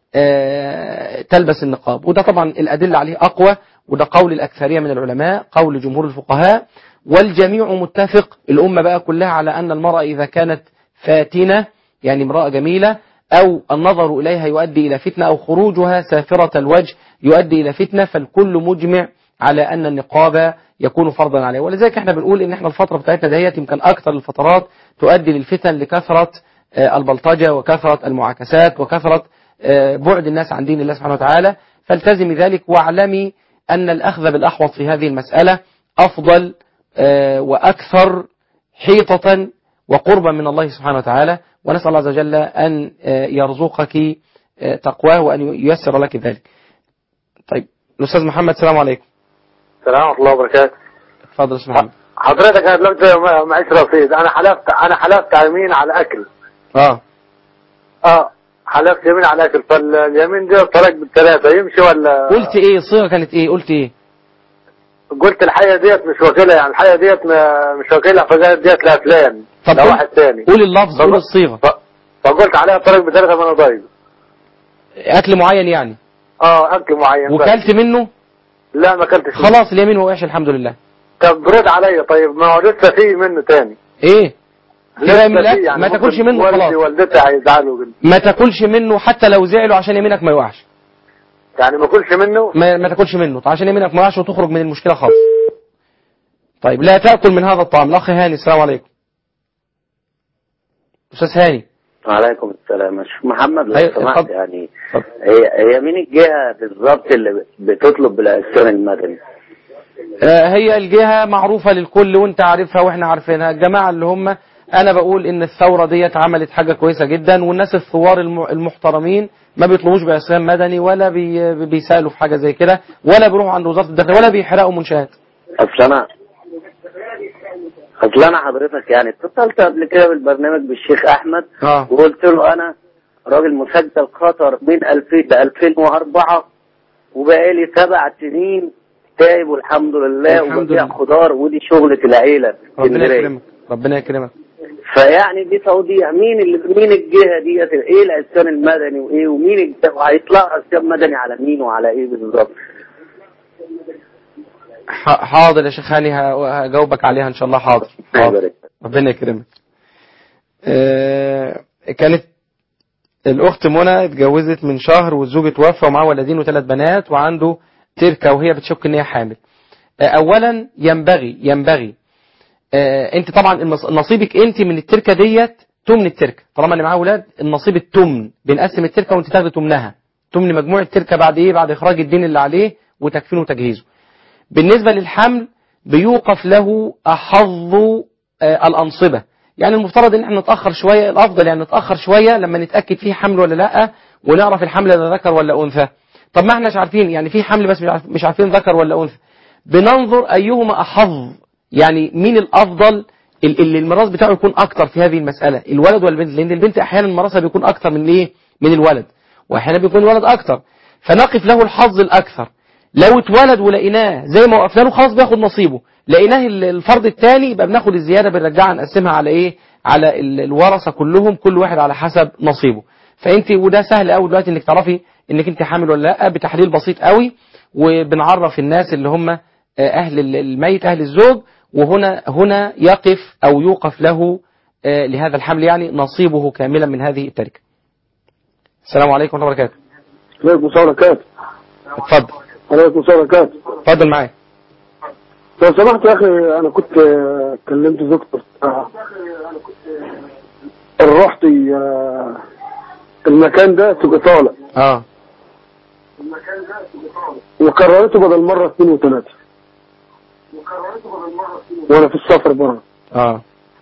آه، تلبس النقاب وده طبعا الأدلة عليه أقوى وده قول الأكثرية من العلماء قول جمهور الفقهاء والجميع متفق الأمة بقى كلها على أن المرأة إذا كانت فاتنة يعني امرأة جميلة أو النظر إليها يؤدي إلى فتنة أو خروجها سافرة الوجه يؤدي إلى فتنة فالكل مجمع على أن النقاب يكون فرضا عليه ولذلك احنا بنقول ان احنا الفترة بتاعتنا دهيت يمكن أكثر الفترات تؤدي للفتن لكثرة آه، البلطجة وكثرة المعاكسات وكثرة آه، بعد الناس عن دين الله سبحانه وتعالى فالتزمي ذلك واعلمي أن الأخذ بالأحوط في هذه المسألة أفضل آه، وأكثر حيطة وقربا من الله سبحانه وتعالى ونسأل الله عز وجل أن آه، يرزقك آه، تقواه وأن ييسر لك ذلك طيب الأستاذ محمد السلام عليكم السلام ورحمة الله وبركاته اتفضل يا أستاذ محمد حضرتك انا دلوقتي مع- معيش رصيد انا حلفت انا حلفت يمين على اكل اه اه حلفت يمين على اكل فاليمين ده طريق بالثلاثة يمشي ولا قلت ايه الصيغة كانت ايه قلت ايه قلت الحية ديت مش واكلها يعني الحية ديت ما- مش واكلها فقالت ديت لفلان طب لا قول- واحد تاني قول اللفظ قول طب- الصيغة ف- فقلت عليها طريق بثلاثة من ضايق أكل معين يعني اه اكل معين بس. وكلت منه لا ما اكلتش منه. خلاص اليمين وقعش الحمد لله طب رد عليا طيب ما هو لسه في منه تاني ايه في بقى من لسه الأكل؟ في يعني ما تاكلش ممكن منه والدي خلاص والدتي هيزعلوا مني. ما تاكلش منه حتى لو زعلوا عشان يمينك ما يوقعش يعني ما اكلش منه ما, ما تاكلش منه عشان يمينك ما يوقعش وتخرج من المشكلة خالص طيب لا تأكل من هذا الطعام الأخ هاني السلام عليكم أستاذ هاني وعليكم السلام شيخ محمد لو أيوة، سمحت اتفضل. يعني اتفضل. هي هي مين الجهة بالظبط اللي بتطلب بالإحسان المدني؟ آه، هي الجهة معروفة للكل وانت عارفها واحنا عارفينها الجماعة اللي هم انا بقول ان الثورة ديت عملت حاجة كويسة جدا والناس الثوار الم- المحترمين ما بيطلبوش بعصيان مدني ولا بي بيسألوا في حاجة زي كده ولا بيروحوا عند وزارة الداخلية ولا بيحرقوا منشآت أصل أنا أصل أنا حضرتك يعني اتصلت قبل كده بالبرنامج بالشيخ أحمد اه وقلت له أنا راجل مسجل خطر من 2000 ل 2004 وبقالي سبع سنين تايب والحمد لله الحمد وببيع لله. خضار ودي شغلة العيلة في ربنا اسكندرية. يكرمك ربنا يكرمك فيعني دي توضيح مين اللي مين الجهه ديت ايه العصيان المدني وايه ومين الج- وهيطلع عصيان مدني على مين وعلى ايه بالظبط ح- حاضر يا شيخ هاني ه- هجاوبك عليها ان شاء الله حاضر حاضر يبارك. ربنا يكرمك آه، كانت الأخت منى اتجوزت من شهر والزوج اتوفى ومعاه ولدين وثلاث بنات وعنده تركة وهي بتشك إن هي حامل آه، أولا ينبغي ينبغي آه، أنت طبعا المص- نصيبك أنت من التركة ديت تمن التركة طالما اللي معاه أولاد النصيب التمن بنقسم التركة وأنت تاخدي تمنها تمن مجموع التركة بعد إيه بعد إخراج الدين اللي عليه وتكفينه وتجهيزه بالنسبة للحمل بيوقف له أحظ آه، الأنصبة يعني المفترض ان احنا نتأخر شوية الأفضل يعني نتأخر شوية لما نتأكد فيه حمل ولا لأ ونعرف الحمل ده ذكر ولا أنثى طب ما احناش عارفين يعني في حمل بس مش عارف- مش عارفين ذكر ولا أنثى بننظر أيهما أحظ يعني مين الأفضل ال- اللي الميراث بتاعه يكون أكتر في هذه المسألة الولد ولا البنت لأن البنت أحيانا ميراثها بيكون أكتر من الايه من الولد وأحيانا بيكون الولد أكتر فنقف له الحظ الأكثر لو اتولد ولقيناه زي ما وقفنا له خلاص بياخد نصيبه لقيناه ال- الفرض الثاني يبقى بناخد الزياده بنرجعها نقسمها على ايه على ال- الورثة كلهم كل واحد على حسب نصيبه فانت وده سهل قوي دلوقتي انك تعرفي انك انت حامل ولا لا بتحليل بسيط قوي وبنعرف الناس اللي هم آه، اهل ال- الميت اهل الزوج وهنا هنا يقف او يوقف له آه، لهذا الحمل يعني نصيبه كاملا من هذه التركه السلام عليكم ورحمه الله وبركاته عليكم السلام وبركاته اتفضل عليكم السلام وبركاته اتفضل معايا لو سمحت يا اخي انا كنت آه، كلمت زوجتي آه، رحت آه، المكان ده تبقى طالع اه وكررته بدل مرة اثنين وثلاثة وانا في السفر بره اه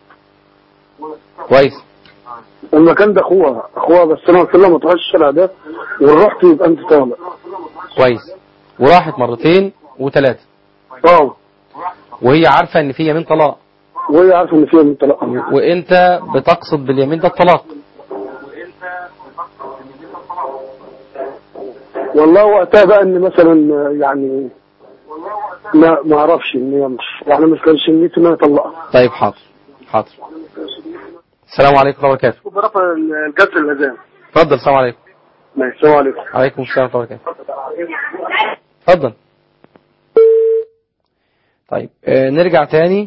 كويس المكان ده اخوها اخوها بس انا قلت لها ما تروحش الشارع ده ورحت يبقى انت طالع كويس وراحت مرتين وثلاثه اه وهي عارفه ان في يمين طلاق وهي عارفه ان فيها من طلاق وانت بتقصد باليمين ده الطلاق والله وقتها بقى ان مثلا آه، يعني لا ما اعرفش ان هي مش يعني مش كانش نيته ان انا اطلقها طيب حاضر حاضر السلام عليكم ورحمه الله وبركاته برفع الجسر الاذان اتفضل السلام عليكم ماشي السلام عليكم عليكم السلام ورحمه الله وبركاته اتفضل طيب آه نرجع تاني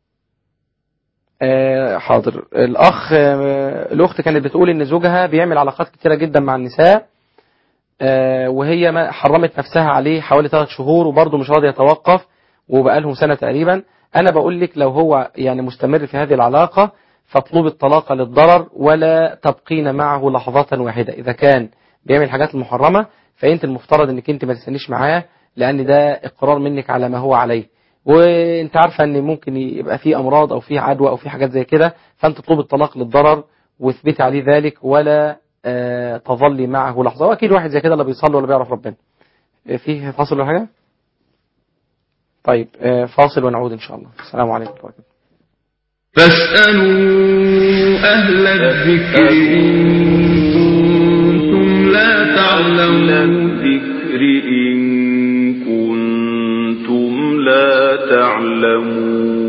آه حاضر الاخ آه الاخت كانت بتقول ان زوجها بيعمل علاقات كتيره جدا مع النساء آه وهي ما حرمت نفسها عليه حوالي ثلاث شهور وبرضه مش راضي يتوقف وبقالهم سنه تقريبا انا بقول لك لو هو يعني مستمر في هذه العلاقه فاطلب الطلاق للضرر ولا تبقين معه لحظة واحدة إذا كان بيعمل الحاجات المحرمة فأنت المفترض أنك أنت ما تستنيش معاه لأن ده إقرار منك على ما هو عليه وانت عارفة ان ممكن يبقى فيه امراض او فيه عدوى او فيه حاجات زي كده فانت تطلب الطلاق للضرر واثبتي عليه ذلك ولا آه تظلي معه لحظة واكيد واحد زي كده لا بيصلي ولا بيعرف ربنا آه، فيه فاصل ولا حاجة طيب آه فاصل ونعود ان شاء الله السلام عليكم ورحمة الله فاسألوا أهل الذكر إن كنتم لا تعلمون الذكر إن كنتم لا تعلمون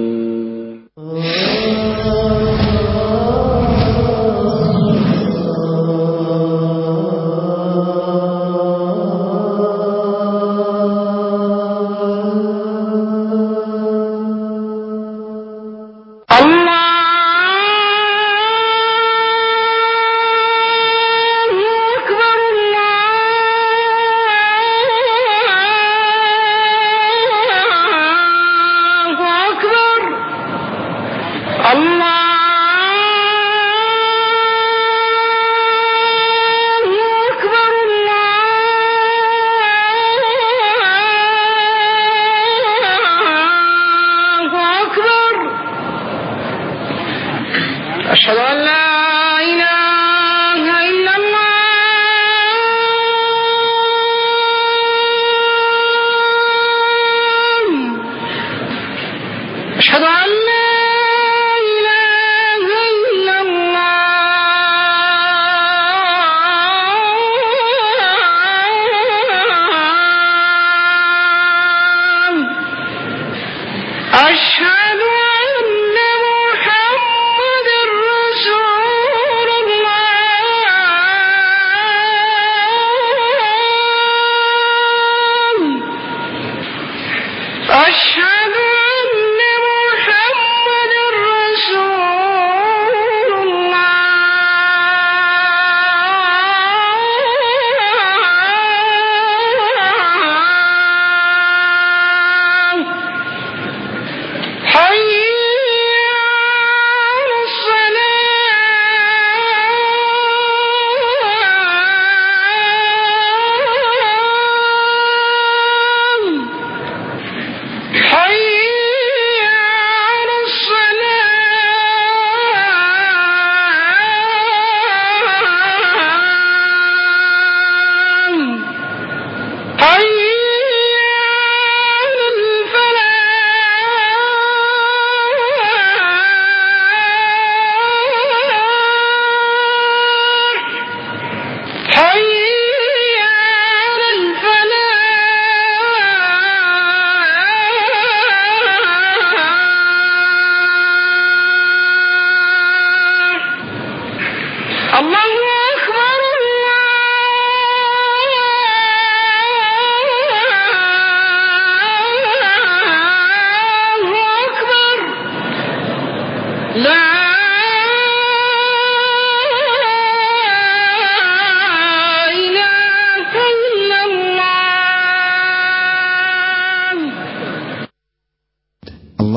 أشهد أن لا إله إلا الله أشهد أن لا إله إلا الله أشهد أن محمد رسول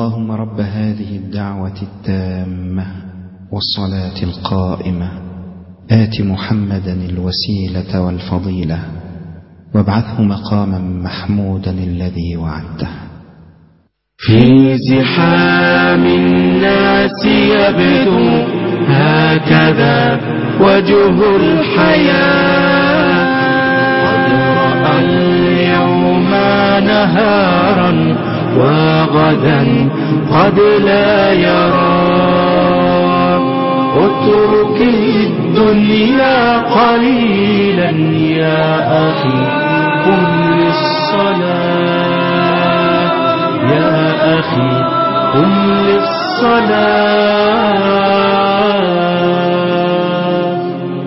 اللهم رب هذه الدعوة التامة والصلاة القائمة آت محمدا الوسيلة والفضيلة وابعثه مقاما محمودا الذي وعدته في زحام الناس يبدو هكذا وجه الحياة قد رأى اليوم نهارا وغدا قد لا يرى اترك الدنيا قليلا يا أخي قم للصلاة يا أخي قم للصلاة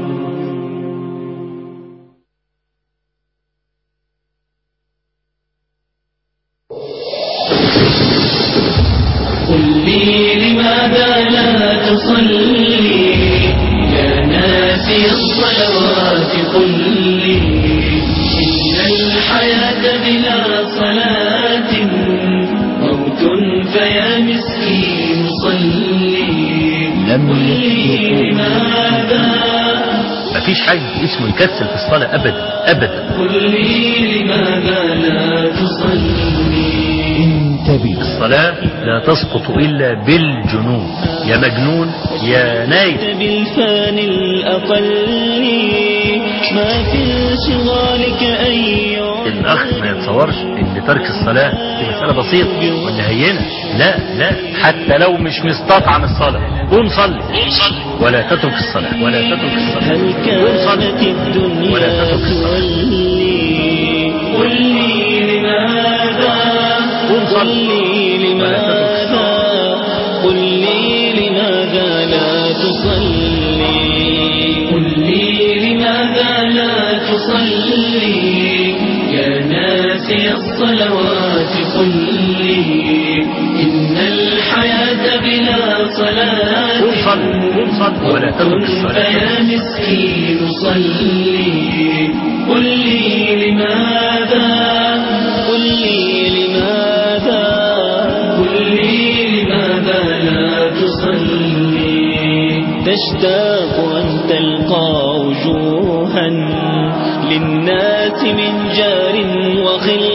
قل لي لماذا لا تصلي يا ناسي الصلوات قل لي إن الحياة بلا صلاة موت فيا مسكين صلي قل لي لماذا مفيش حاجة اسمه يكسل في الصلاة أبدا أبدا قل لي لماذا لا تصلي انتبه الصلاة لا تسقط إلا بالجنون يا مجنون يا نايم بالفان الأقل ما في انشغالك أي الأخ ما يتصورش إن ترك الصلاة دي مسألة بسيطة وإن هينة لا لا حتى لو مش مستطعم الصلاة قوم صلي ولا تترك الصلاة ولا تترك الصلاة هل قوم صلي كانت الدنيا ولا تترك الصلاة تولي قل لي لماذا قل لي لماذا قل لي لماذا لا تصلي قل لي لماذا لا تصلي يا ناسي الصلوات قل لي إن الحياة بلا صلاة قوم صلي قوم صلي ولا تترك الصلاة فيا مسكين صلي قل لي لماذا قل لي لماذا قل لي لماذا لا تصلي تشتاق أن تلقى وجوها للناس من جار وخل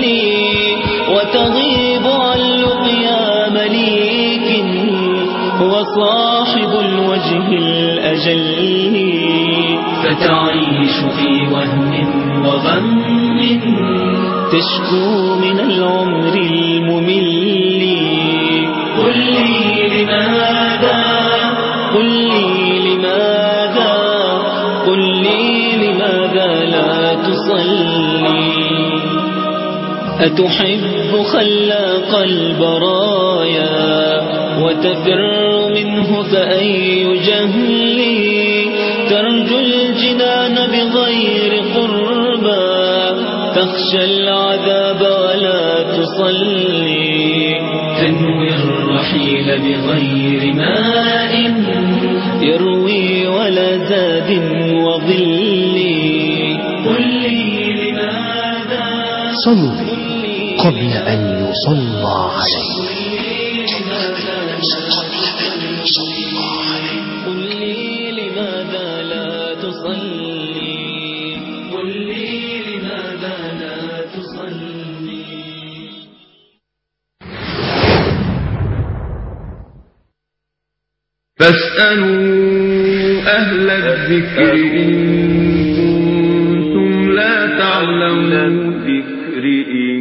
وتغيب عن لقيا مليك هو صاحب الوجه الأجل فتعيش في وهم وغم تشكو من العمر الممل قل لي لماذا قل لي لماذا قل لي لماذا لا تصلي أتحب خلاق البرايا وتفر منه فأي جهل ترجو الجنان بغير قربى تخشى العذاب ولا تصلي تنوي الرحيل بغير ماء يروي ولا زاد وظل قل لي لماذا صل قبل أن يصلى عليه قل لي لماذا لا تصلي قل لي لماذا لا تصلي فاسألوا أهل الذكر إن كنتم لا تعلمون الذكر إن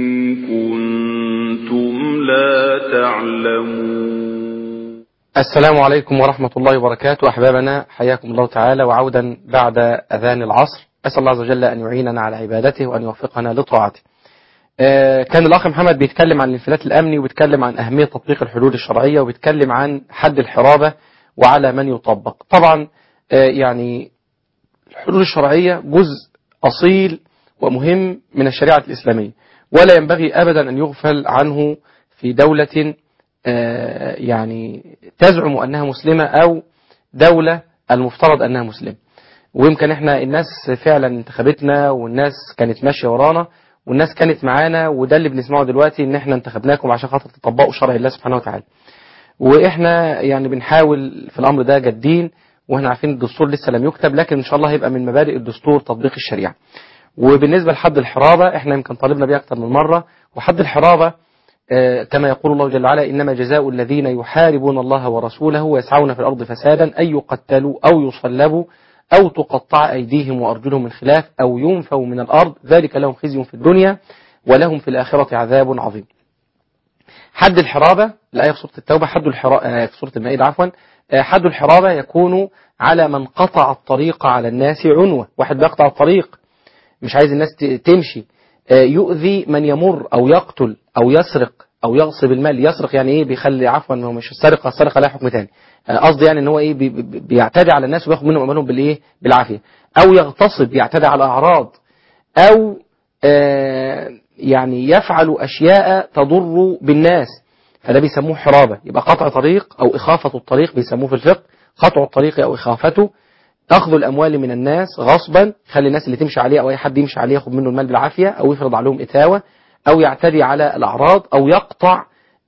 كنتم لا تعلمون السلام عليكم ورحمة الله وبركاته أحبابنا حياكم الله تعالى وعودا بعد أذان العصر أسأل الله عز وجل أن يعيننا على عبادته وأن يوفقنا لطاعته آه، كان الأخ محمد بيتكلم عن الانفلات الأمني وبيتكلم عن أهمية تطبيق الحدود الشرعية وبيتكلم عن حد الحرابة وعلى من يطبق طبعا آه، يعني الحدود الشرعية جزء أصيل ومهم من الشريعة الإسلامية ولا ينبغي أبدا أن يغفل عنه في دولة آه، يعني تزعم أنها مسلمة أو دولة المفترض أنها مسلمة ويمكن احنا الناس فعلا انتخبتنا والناس كانت ماشية ورانا والناس كانت معانا وده اللي بنسمعه دلوقتي ان احنا انتخبناكم عشان خاطر تطبقوا شرع الله سبحانه وتعالى واحنا يعني بنحاول في الامر ده جادين واحنا عارفين الدستور لسه لم يكتب لكن ان شاء الله هيبقى من مبادئ الدستور تطبيق الشريعه وبالنسبه لحد الحرابه احنا يمكن طالبنا بيه اكتر من مره وحد الحرابه آه، كما يقول الله جل وعلا إنما جزاء الذين يحاربون الله ورسوله ويسعون في الأرض فسادا أن يقتلوا أو يصلبوا أو تقطع أيديهم وأرجلهم من خلاف أو ينفوا من الأرض ذلك لهم خزي في الدنيا ولهم في الآخرة عذاب عظيم حد الحرابة الآية في سورة التوبة حد الحرابة في سورة المائدة عفوا آه، حد الحرابة يكون على من قطع الطريق على الناس عنوة واحد بيقطع الطريق مش عايز الناس ت- تمشي آه، يؤذي من يمر أو يقتل أو يسرق أو يغصب المال يسرق يعني إيه بيخلي عفوا هو مش السرقة السرقة لها حكم تاني آه، قصدي يعني إن هو إيه بي- بي- بيعتدي على الناس وياخد منهم أموالهم بالإيه بالعافية أو يغتصب يعتدي على أعراض أو آه، يعني يفعل أشياء تضر بالناس فده بيسموه حرابة يبقى قطع طريق أو إخافة الطريق بيسموه في الفقه قطع الطريق أو إخافته أخذ الأموال من الناس غصبا يخلي الناس اللي تمشي عليه أو أي حد يمشي عليه ياخد منه المال بالعافية أو يفرض عليهم إتاوة أو يعتدي على الأعراض أو يقطع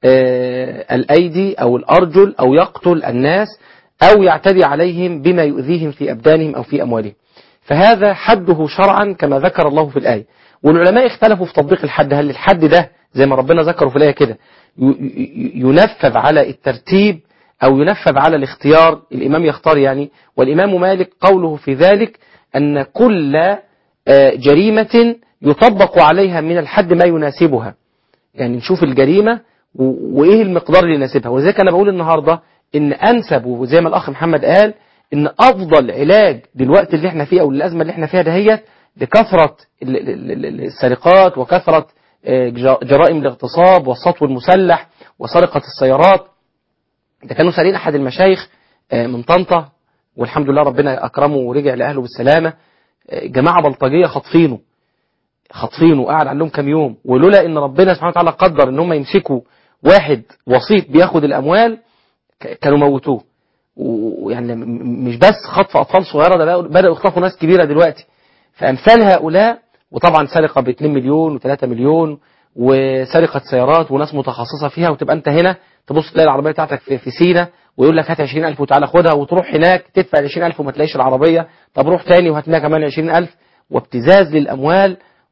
آه، الأيدي أو الأرجل أو يقتل الناس أو يعتدي عليهم بما يؤذيهم في أبدانهم أو في أموالهم فهذا حده شرعا كما ذكر الله في الآية والعلماء اختلفوا في تطبيق الحد هل الحد ده زي ما ربنا ذكره في الآية كده ي- ي- ينفذ على الترتيب أو ينفذ على الاختيار الإمام يختار يعني والإمام مالك قوله في ذلك أن كل آه، جريمة يطبق عليها من الحد ما يناسبها يعني نشوف الجريمة و- وإيه المقدار اللي يناسبها ولذلك أنا بقول النهاردة إن أنسب وزي ما الأخ محمد قال إن أفضل علاج دلوقتي اللي احنا فيه أو الأزمة اللي احنا فيها دهيت لكثرة ال- ال- ال- السرقات وكثرة آه، جر- جرائم الاغتصاب والسطو المسلح وسرقة السيارات ده كانوا سارقين أحد المشايخ آه، من طنطا والحمد لله ربنا أكرمه ورجع لأهله بالسلامة آه، جماعة بلطجية خاطفينه خاطفينه وقعد عندهم كام يوم ولولا ان ربنا سبحانه وتعالى قدر ان هم يمسكوا واحد وسيط بياخد الاموال ك- كانوا موتوه و- ويعني م- مش بس خطف اطفال صغيره ده بقوا- بداوا يخطفوا ناس كبيره دلوقتي فامثال هؤلاء وطبعا سرقه ب 2 مليون و3 مليون وسرقه سيارات وناس متخصصه فيها وتبقى انت هنا تبص تلاقي العربيه بتاعتك في, في سينا ويقول لك هات 20000 وتعالى خدها وتروح هناك تدفع ال 20000 وما تلاقيش العربيه طب روح تاني وهات لنا كمان 20000 وابتزاز للاموال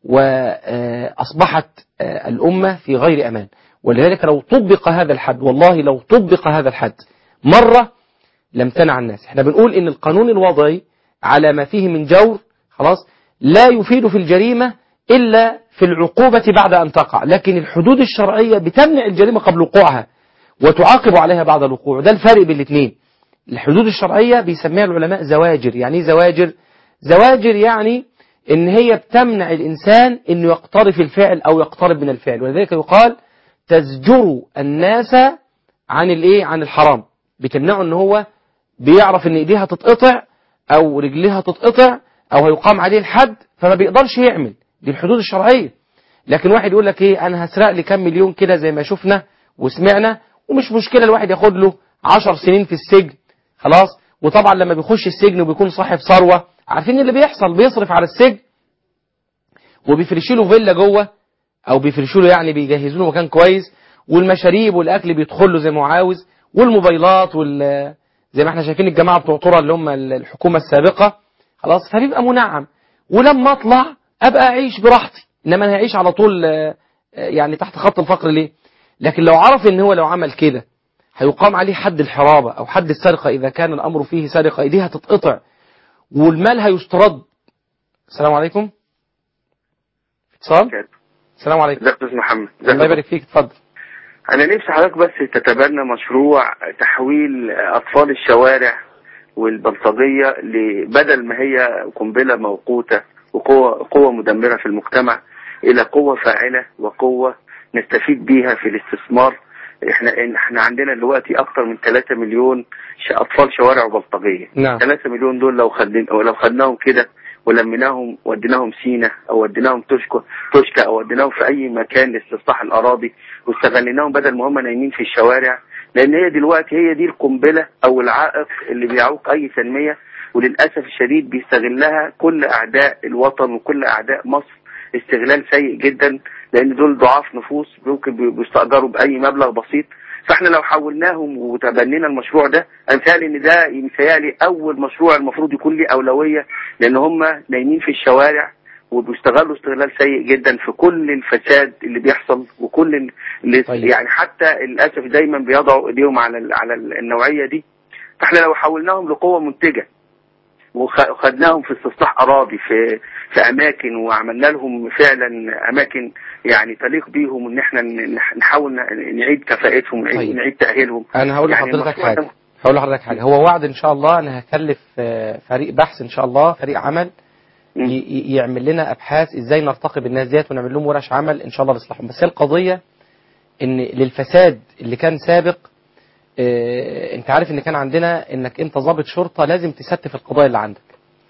وأصبحت الأمة في غير أمان ولذلك لو طبق هذا الحد والله لو طبق هذا الحد مرة لم تنع الناس احنا بنقول ان القانون الوضعي على ما فيه من جور خلاص لا يفيد في الجريمة إلا في العقوبة بعد أن تقع لكن الحدود الشرعية بتمنع الجريمة قبل وقوعها وتعاقب عليها بعد الوقوع ده الفرق بين الاثنين الحدود الشرعية بيسميها العلماء زواجر يعني ايه زواجر زواجر يعني ان هي بتمنع الانسان انه يقترف الفعل او يقترب من الفعل ولذلك يقال تزجر الناس عن الايه عن الحرام بتمنعه ان هو بيعرف ان ايديها تتقطع او رجليها تتقطع او هيقام عليه الحد فما بيقدرش يعمل دي الحدود الشرعيه لكن واحد يقول لك ايه انا هسرق لي كام مليون كده زي ما شفنا وسمعنا ومش مشكله الواحد ياخد له 10 سنين في السجن خلاص وطبعا لما بيخش السجن وبيكون صاحب ثروه عارفين اللي بيحصل بيصرف على السجن وبيفرشوا له فيلا جوه او بيفرشوا له يعني بيجهزوا له مكان كويس والمشاريب والاكل بيدخل له زي ما هو عاوز والموبايلات وال زي ما احنا شايفين الجماعه بتوع طرى اللي هم الحكومه السابقه خلاص فبيبقى منعم ولما اطلع ابقى اعيش براحتي انما انا هعيش على طول آه، آه، يعني تحت خط الفقر ليه لكن لو عرف ان هو لو عمل كده هيقام عليه حد الحرابه او حد السرقه اذا كان الامر فيه سرقه ايديها تتقطع والمال هيسترد السلام عليكم اتصال السلام عليكم ازيك يا استاذ محمد الله يبارك فيك اتفضل انا نفسي حضرتك بس تتبنى مشروع تحويل اطفال الشوارع والبلطجيه ل- بدل ما هي قنبله موقوته وقوه قوه مدمره في المجتمع الى قوه فاعله وقوه نستفيد بيها في الاستثمار احنا احنا عندنا دلوقتي اكتر من 3 مليون ش- اطفال شوارع وبلطجيه نعم. 3 مليون دول لو خدين أو لو خدناهم كده ولميناهم وديناهم سينا او وديناهم تشكو تشكى او وديناهم في اي مكان لاستصلاح الاراضي واستغليناهم بدل ما هم نايمين في الشوارع لان هي دلوقتي هي دي القنبله او العائق اللي بيعوق اي تنميه وللاسف الشديد بيستغلها كل اعداء الوطن وكل اعداء مصر استغلال سيء جدا لان دول ضعاف نفوس ممكن بي- بيستأجروا باي مبلغ بسيط فاحنا لو حولناهم وتبنينا المشروع ده انا متهيألي ان ده متهيألي اول مشروع المفروض يكون ليه اولويه لان هم نايمين في الشوارع وبيستغلوا استغلال سيء جدا في كل الفساد اللي بيحصل وكل ال- اللي طيب. يعني حتى للاسف دايما بيضعوا ايديهم على ال- على ال- النوعيه دي فاحنا لو حولناهم لقوه منتجه وخ- وخدناهم في استصلاح اراضي في في اماكن وعملنا لهم فعلا اماكن يعني تليق بيهم ان احنا ن- نح- نحاول ن- نعيد كفاءتهم ونعيد, طيب. نعيد تاهيلهم انا هقول يعني لحضرتك المشروع ده- حاجه هقول لحضرتك حاجه هو وعد ان شاء الله انا هكلف آه، فريق بحث ان شاء الله فريق عمل ي- ي- يعمل لنا ابحاث ازاي نرتقي بالناس ديت ونعمل لهم ورش عمل ان شاء الله لاصلاحهم بس هي القضيه ان للفساد اللي كان سابق آه، انت عارف ان كان عندنا انك انت ضابط شرطه لازم تستف القضايا اللي عندك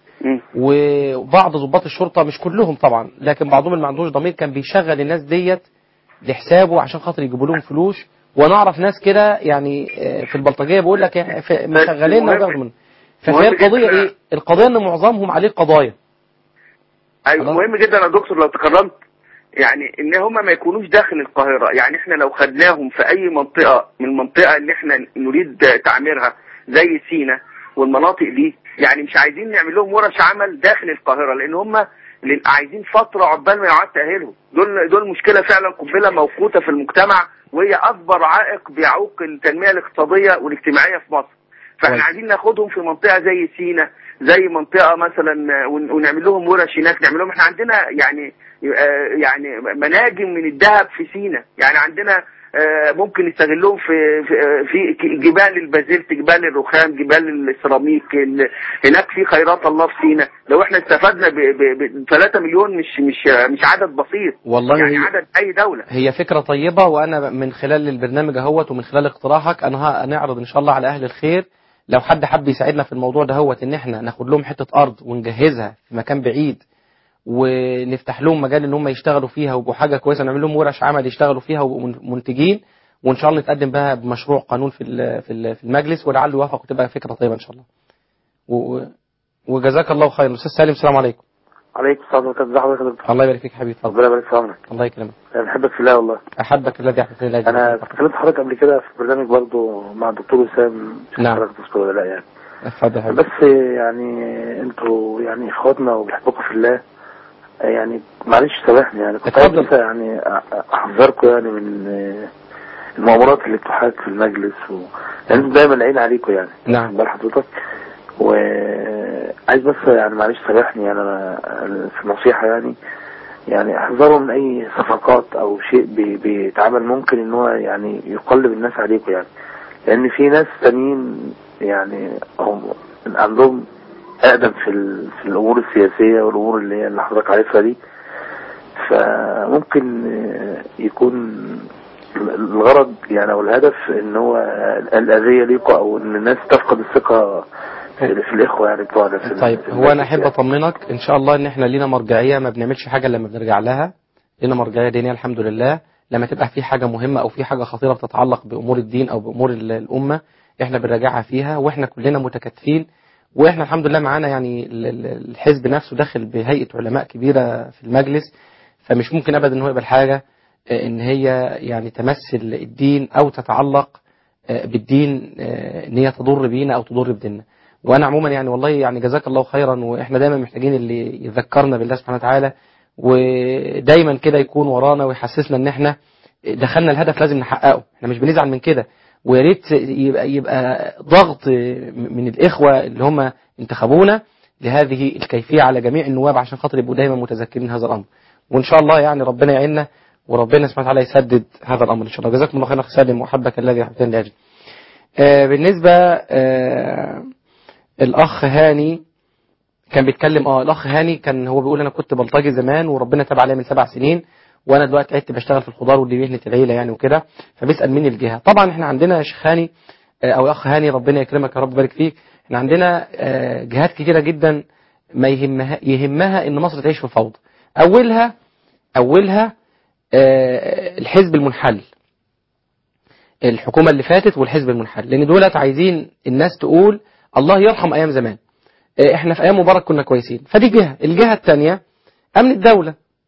وبعض ضباط الشرطه مش كلهم طبعا لكن بعضهم اللي ما عندوش ضمير كان بيشغل الناس ديت لحسابه عشان خاطر يجيبوا لهم فلوس وانا اعرف ناس كده يعني آه، في البلطجيه بقول لك يعني في- مشغليننا مهم- وبياخدوا منه مهم فهي القضيه جداً. ايه؟ القضيه ان معظمهم عليه قضايا ايوه مهم جدا يا دكتور لو تكرمت يعني ان هم ما يكونوش داخل القاهره يعني احنا لو خدناهم في اي منطقه من المنطقه اللي احنا نريد تعميرها زي سينا والمناطق دي يعني مش عايزين نعمل لهم ورش عمل داخل القاهره لان هم لل- عايزين فتره عقبال ما يعاد تاهيلهم دول دول مشكله فعلا قنبله موقوته في المجتمع وهي اكبر عائق بيعوق التنميه الاقتصاديه والاجتماعيه في مصر فاحنا عايزين ناخدهم في منطقه زي سينا زي منطقه مثلا ون- ونعمل لهم ورش هناك نعمل لهم احنا عندنا يعني آه، يعني مناجم من الذهب في سينا يعني عندنا آه، ممكن نستغلهم في في في جبال البازلت جبال الرخام جبال السيراميك ال- هناك في خيرات الله في سينا لو احنا استفدنا ب 3 مليون مش مش مش عدد بسيط والله يعني هي- عدد اي دوله هي فكرة طيبة وأنا من خلال البرنامج اهوت ومن خلال اقتراحك أنا ه- هنعرض إن شاء الله على أهل الخير لو حد حب يساعدنا في الموضوع ده هوت إن إحنا ناخد لهم حتة أرض ونجهزها في مكان بعيد ونفتح لهم مجال إن هم يشتغلوا فيها ويبقوا حاجة كويسة نعمل لهم ورش عمل يشتغلوا فيها ويبقوا من- منتجين وإن شاء الله نتقدم بها بمشروع قانون في ال- في ال- في المجلس ولعله يوافق وتبقى فكرة طيبة إن شاء الله و- وجزاك الله خير أستاذ سالم السلام عليكم عليكم السلام ورحمة الله وبركاته الله يبارك فيك يا حبيبي اتفضل ربنا يبارك في عمرك الله يكرمك انا بحبك في الله والله أحبك الذي أحبك في الله انا اتكلمت حضرتك قبل كده في برنامج برضو مع الدكتور وسام مش نعم. حضرتك تذكر ولا لا يعني اتفضل يا حبيبي بس يعني انتوا يعني اخواتنا وبنحبكم في الله يعني معلش سامحني يعني كنت عايز اتفضل. بس يعني أ- احذركم يعني من المؤامرات اللي بتحاك في المجلس و... يعني انتوا دايما العين عليكم يعني نعم بال حضرتك وعايز بس يعني معلش سامحني يعني انا أنا في نصيحة يعني يعني احذروا من اي صفقات او شيء بي- بيتعمل ممكن ان هو يعني يقلب الناس عليكم يعني لان في ناس تانيين يعني هم عندهم اقدم في ال... في الامور السياسية والامور اللي هي اللي حضرتك عارفها دي فممكن يكون الغرض يعني او الهدف ان هو الاذية ليكم او ان الناس تفقد الثقة في, في الاخوة يعني بتوعنا في طيب هو انا احب اطمنك ان شاء الله ان احنا لينا مرجعيه ما بنعملش حاجه الا لما بنرجع لها لينا مرجعيه دينيه الحمد لله لما تبقى في حاجه مهمه او في حاجه خطيره بتتعلق بامور الدين او بامور ال- الامه احنا بنراجعها فيها واحنا كلنا متكاتفين واحنا الحمد لله معانا يعني ال- ال- الحزب نفسه داخل بهيئه علماء كبيره في المجلس فمش ممكن ابدا ان هو يبقى الحاجه آه، ان هي يعني تمثل الدين او تتعلق آه، بالدين آه، ان هي تضر بينا او تضر بديننا وانا عموما يعني والله يعني جزاك الله خيرا واحنا دايما محتاجين اللي يذكرنا بالله سبحانه وتعالى ودايما كده يكون ورانا ويحسسنا ان احنا دخلنا الهدف لازم نحققه احنا مش بنزعل من كده ويا ريت يبقى يبقى ضغط من الاخوه اللي هم انتخبونا لهذه الكيفيه على جميع النواب عشان خاطر يبقوا دايما متذكرين هذا الامر وان شاء الله يعني ربنا يعيننا وربنا سبحانه وتعالى يسدد هذا الامر ان شاء الله جزاكم الله خيرا اخي سالم واحبك الذي احببتني لاجله آه بالنسبه آه الاخ هاني كان بيتكلم اه الاخ هاني كان هو بيقول انا كنت بلطجي زمان وربنا تاب عليا من سبع سنين وانا دلوقتي قعدت بشتغل في الخضار ودي مهنه العيله يعني وكده فبيسال مين الجهه طبعا احنا عندنا يا شيخ هاني آه، او اخ هاني ربنا يكرمك يا رب يبارك فيك احنا عندنا آه، جهات كتيره جدا ما يهمها يهمها ان مصر تعيش في فوضى اولها اولها آه، الحزب المنحل الحكومه اللي فاتت والحزب المنحل لان دولت عايزين الناس تقول الله يرحم ايام زمان آه، احنا في ايام مبارك كنا كويسين فدي جهه الجهه الثانيه امن الدوله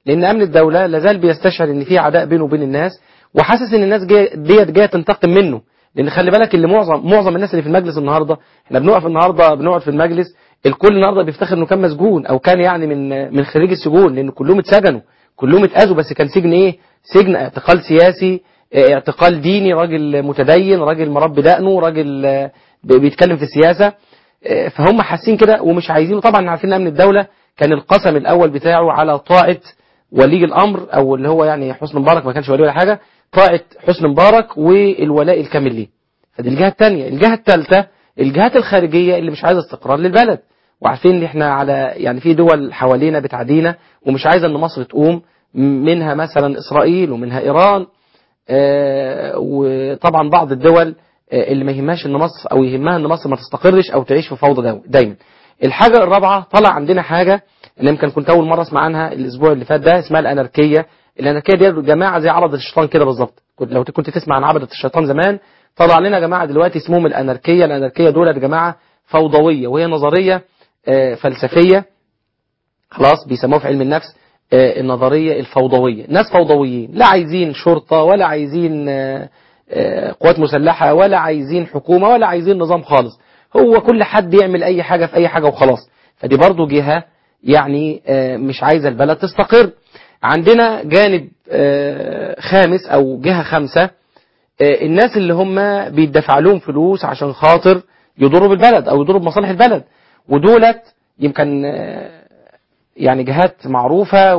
لان امن الدوله لازال بيستشعر ان في عداء بينه وبين الناس وحاسس ان الناس جاي ديت جايه تنتقم منه لان خلي بالك اللي معظم معظم الناس اللي في المجلس النهارده احنا بنقف النهارده بنقعد في المجلس الكل النهارده بيفتخر انه كان مسجون او كان يعني من من خريج السجون لان كلهم اتسجنوا كلهم اتاذوا بس كان سجن ايه سجن اعتقال سياسي اه، اعتقال ديني راجل متدين راجل مربي دقنه راجل اه، بي- بيتكلم في السياسه اه، فهم حاسين كده ومش عايزينه طبعا عارفين امن الدوله كان القسم الاول بتاعه على طاعه ولي الامر او اللي هو يعني حسن مبارك ما كانش ولي ولا حاجه طاعه حسن مبارك والولاء الكامل ليه فدي الجهه الثانيه الجهه الثالثه الجهات الخارجيه اللي مش عايزه استقرار للبلد وعارفين ان احنا على يعني في دول حوالينا بتعادينا ومش عايزه ان مصر تقوم منها مثلا اسرائيل ومنها ايران آه، وطبعا بعض الدول آه، اللي ما يهمهاش ان مصر او يهمها ان مصر ما تستقرش او تعيش في فوضى دو- دايما الحاجه الرابعه طلع عندنا حاجه اللي يمكن كنت اول مره اسمع عنها الاسبوع اللي فات ده اسمها الاناركيه الاناركيه دي جماعه زي عبده الشيطان كده بالظبط كنت لو كنت تسمع عن عبده الشيطان زمان طلع لنا جماعه دلوقتي اسمهم الاناركيه الاناركيه دول يا جماعه فوضويه وهي نظريه آه، فلسفيه خلاص بيسموها في علم النفس آه، النظريه الفوضويه ناس فوضويين لا عايزين شرطه ولا عايزين آه، آه، قوات مسلحه ولا عايزين حكومه ولا عايزين نظام خالص هو كل حد يعمل اي حاجه في اي حاجه وخلاص فدي برضو جهه يعني آه، مش عايزه البلد تستقر عندنا جانب آه، خامس او جهه خامسه آه، الناس اللي هم بيدفع لهم فلوس عشان خاطر يضروا بالبلد او يضروا بمصالح البلد ودولت يمكن آه، يعني جهات معروفة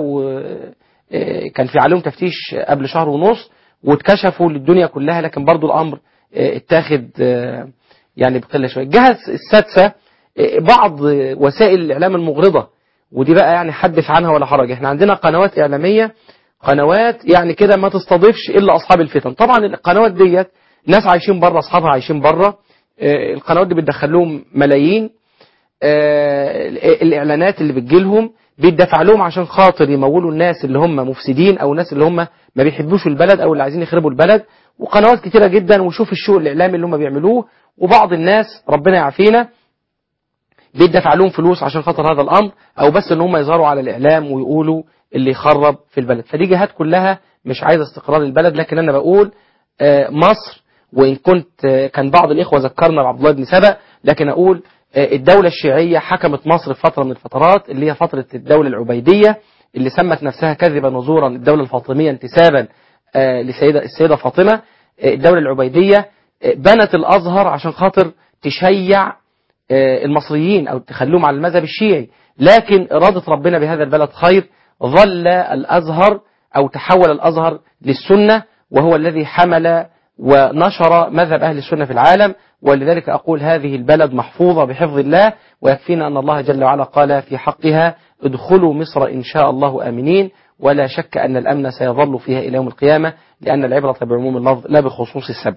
وكان في عليهم تفتيش قبل شهر ونص واتكشفوا للدنيا كلها لكن برضو الأمر آه، اتاخد آه، يعني بقلة شوية الجهة السادسة آه، بعض وسائل الإعلام المغرضة ودي بقى يعني حدث عنها ولا حرج احنا عندنا قنوات إعلامية قنوات يعني كده ما تستضيفش إلا أصحاب الفتن طبعا القنوات ديت ناس عايشين بره أصحابها عايشين بره آه، القنوات دي بتدخل لهم ملايين آه، الإعلانات اللي بتجيلهم بيدفع لهم عشان خاطر يمولوا الناس اللي هم مفسدين أو الناس اللي هم ما بيحبوش البلد أو اللي عايزين يخربوا البلد وقنوات كتيرة جدا وشوف الشو الإعلامي اللي هم بيعملوه وبعض الناس ربنا يعافينا بيدفع لهم فلوس عشان خاطر هذا الأمر أو بس إن هم يظهروا على الإعلام ويقولوا اللي يخرب في البلد فدي جهات كلها مش عايزة استقرار البلد لكن أنا بقول آه، مصر وإن كنت آه، كان بعض الإخوة ذكرنا بعبد الله بن سبأ لكن أقول آه، الدولة الشيعية حكمت مصر في فترة من الفترات اللي هي فترة الدولة العبيدية اللي سمت نفسها كذبا وزورا الدولة الفاطمية انتسابا آه، لسيدة السيدة فاطمة آه، الدولة العبيدية آه، بنت الأزهر عشان خاطر تشيع آه، المصريين أو تخلوهم على المذهب الشيعي لكن إرادة ربنا بهذا البلد خير ظل الأزهر أو تحول الأزهر للسنة وهو الذي حمل ونشر مذهب أهل السنة في العالم ولذلك أقول هذه البلد محفوظة بحفظ الله ويكفينا أن الله جل وعلا قال في حقها ادخلوا مصر إن شاء الله آمنين ولا شك أن الأمن سيظل فيها إلى يوم القيامة لأن العبرة بعموم اللفظ لا بخصوص السبب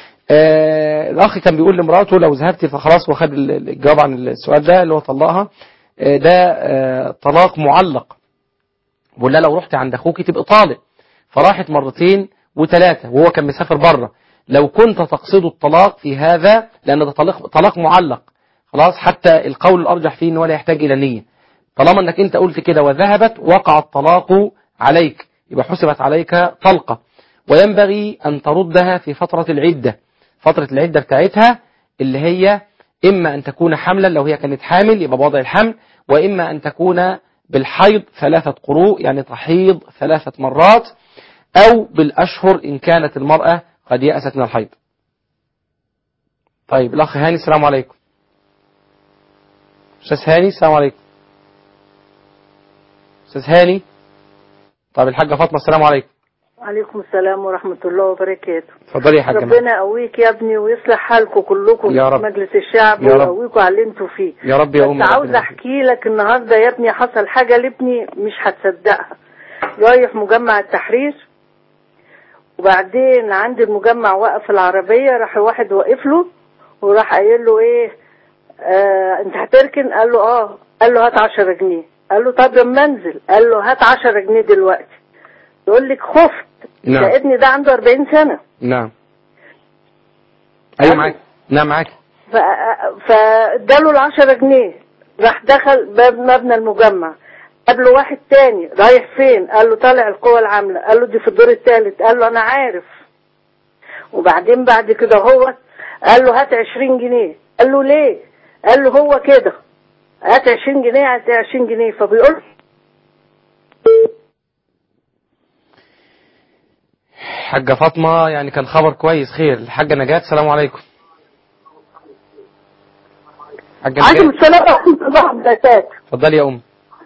آه الأخ كان بيقول لمراته لو ذهبت فخلاص وخد ال- الجواب عن السؤال ده اللي هو طلقها آه ده آه طلاق معلق بقول لها لو رحت عند أخوك تبقى طالق فراحت مرتين وثلاثة وهو كان مسافر بره لو كنت تقصد الطلاق في هذا لأن ده طلاق, طلاق معلق خلاص حتى القول الأرجح فيه أنه ولا يحتاج إلى نية طالما أنك أنت قلت كده وذهبت وقع الطلاق عليك يبقى حسبت عليك طلقة وينبغي أن تردها في فترة العدة فترة العدة بتاعتها اللي هي إما أن تكون حملا لو هي كانت حامل يبقى بوضع الحمل وإما أن تكون بالحيض ثلاثة قروء يعني تحيض ثلاثة مرات أو بالأشهر إن كانت المرأة قد يأست من الحيض طيب الأخ هاني السلام عليكم أستاذ هاني السلام عليكم أستاذ هاني طيب الحاجة فاطمة السلام عليكم عليكم السلام ورحمة الله وبركاته اتفضلي يا حاجة ربنا يقويك يا ابني ويصلح حالكم كلكم يا رب. في مجلس الشعب يا رب. ويقويكم على اللي انتوا فيه يا رب يا أمي بس ربنا عاوز احكي لك النهارده يا ابني حصل حاجة لابني مش هتصدقها رايح مجمع التحرير وبعدين عند المجمع وقف العربية راح واحد واقف له وراح قايل له ايه آه انت هتركن قال له اه قال له هات 10 جنيه قال له طب لما انزل قال له هات 10 جنيه دلوقتي يقول لك خفت نعم. ده ابني ده عنده 40 سنة نعم أيوة معاك نعم معاك ف- فاداله ال 10 جنيه راح دخل باب مبنى المجمع قبل واحد تاني رايح فين قال له طالع القوى العاملة قال له دي في الدور الثالث قال له انا عارف وبعدين بعد كده هو قال له هات 20 جنيه قال له ليه قال له هو كده هات 20 جنيه هات 20 جنيه فبيقول حاجة فاطمة يعني كان خبر كويس خير الحاجة نجاة السلام عليكم حاجة عليكم نجاة السلام ورحمة الله وبركاته اتفضلي يا أم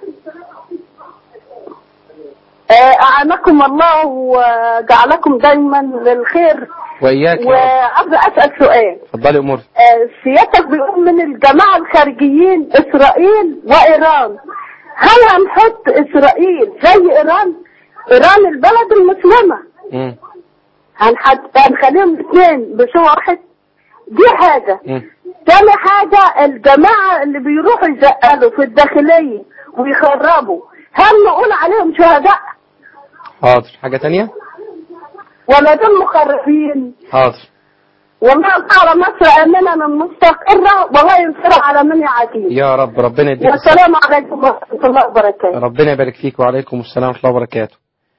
آه، أعانكم الله وجعلكم دايما للخير وإياك يا رب. وعايزة أسأل سؤال اتفضلي يا أمور آه، سيادتك بيقول من الجماعة الخارجيين إسرائيل وإيران هل هنحط إسرائيل زي إيران إيران البلد المسلمة مم. هنحط هنخليهم الاثنين بشو واحد دي حاجة مم. تاني حاجة الجماعة اللي بيروحوا يزقلوا في الداخلية ويخربوا هل نقول عليهم شهداء حاضر حاجة تانية ولا دول مخربين حاضر والله تعالى مصر آمنة مستقرة والله ينصر على من يعاديه يا رب ربنا يديك الصحة. والسلام عليكم ورحمة الله وبركاته ربنا يبارك فيك وعليكم السلام ورحمة الله وبركاته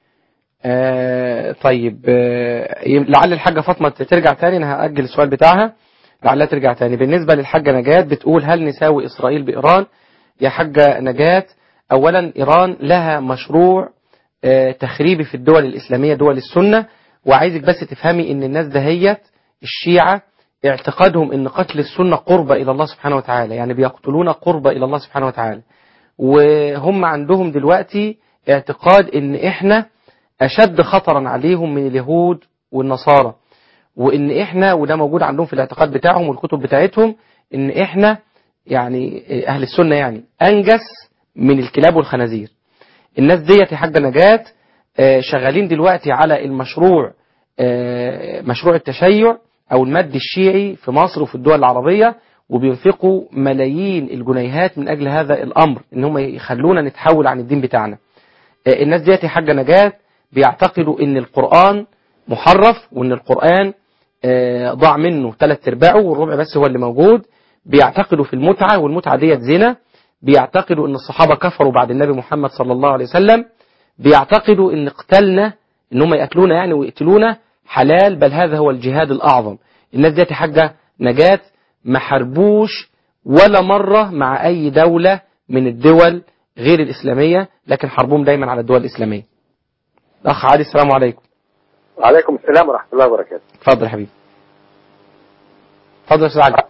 آه طيب آه يم- لعل الحاجة فاطمة ترجع تاني أنا هأجل السؤال بتاعها لعلها ترجع تاني بالنسبة للحاجة نجاة بتقول هل نساوي إسرائيل بإيران يا حاجة نجاة أولا إيران لها مشروع آه تخريبي في الدول الإسلامية دول السنة وعايزك بس تفهمي إن الناس دهيت الشيعة اعتقادهم ان قتل السنة قربة الى الله سبحانه وتعالى يعني بيقتلون قربة الى الله سبحانه وتعالى وهم عندهم دلوقتي اعتقاد ان احنا اشد خطرا عليهم من اليهود والنصارى وان احنا وده موجود عندهم في الاعتقاد بتاعهم والكتب بتاعتهم ان احنا يعني اهل السنة يعني انجس من الكلاب والخنازير الناس ديت يا حاجة نجاة آه، شغالين دلوقتي على المشروع آه، مشروع التشيع او المد الشيعي في مصر وفي الدول العربية وبينفقوا ملايين الجنيهات من اجل هذا الامر ان هم يخلونا نتحول عن الدين بتاعنا آه، الناس ديت يا حاجة نجاة بيعتقدوا ان القرآن محرف وان القرآن آه، ضاع منه ثلاث ارباعه والربع بس هو اللي موجود بيعتقدوا في المتعة والمتعة ديت زنا بيعتقدوا ان الصحابة كفروا بعد النبي محمد صلى الله عليه وسلم بيعتقدوا ان قتالنا ان هم يقتلونا يعني ويقتلونا حلال بل هذا هو الجهاد الاعظم الناس ديت يا حاجة نجاة ما حاربوش ولا مرة مع اي دولة من الدول غير الاسلامية لكن حربهم دايما على الدول الاسلامية اخ علي السلام عليكم وعليكم السلام ورحمة الله وبركاته اتفضل يا حبيبي اتفضل يا استاذ علي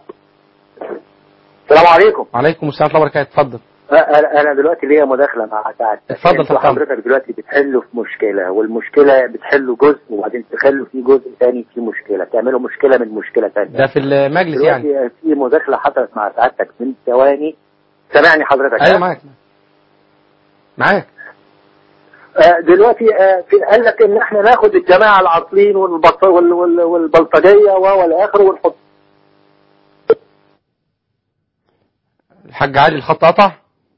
السلام عليكم وعليكم السلام ورحمة الله وبركاته اتفضل أنا أنا دلوقتي ليا مداخلة مع سعادتك اتفضل انتوا تفضل. حضرتك دلوقتي بتحلوا في مشكلة والمشكلة بتحلوا جزء وبعدين تخلوا في جزء تاني في مشكلة تعملوا مشكلة من مشكلة تانية ده في المجلس يعني دلوقتي في مداخلة حصلت مع سعادتك من ثواني سامعني حضرتك ايوه معاك معاك آه، دلوقتي آه، في قال لك ان احنا ناخد الجماعه العاطلين والبط- وال- وال- والبلطجيه و- والاخر ونحط الحاج علي الخط قطع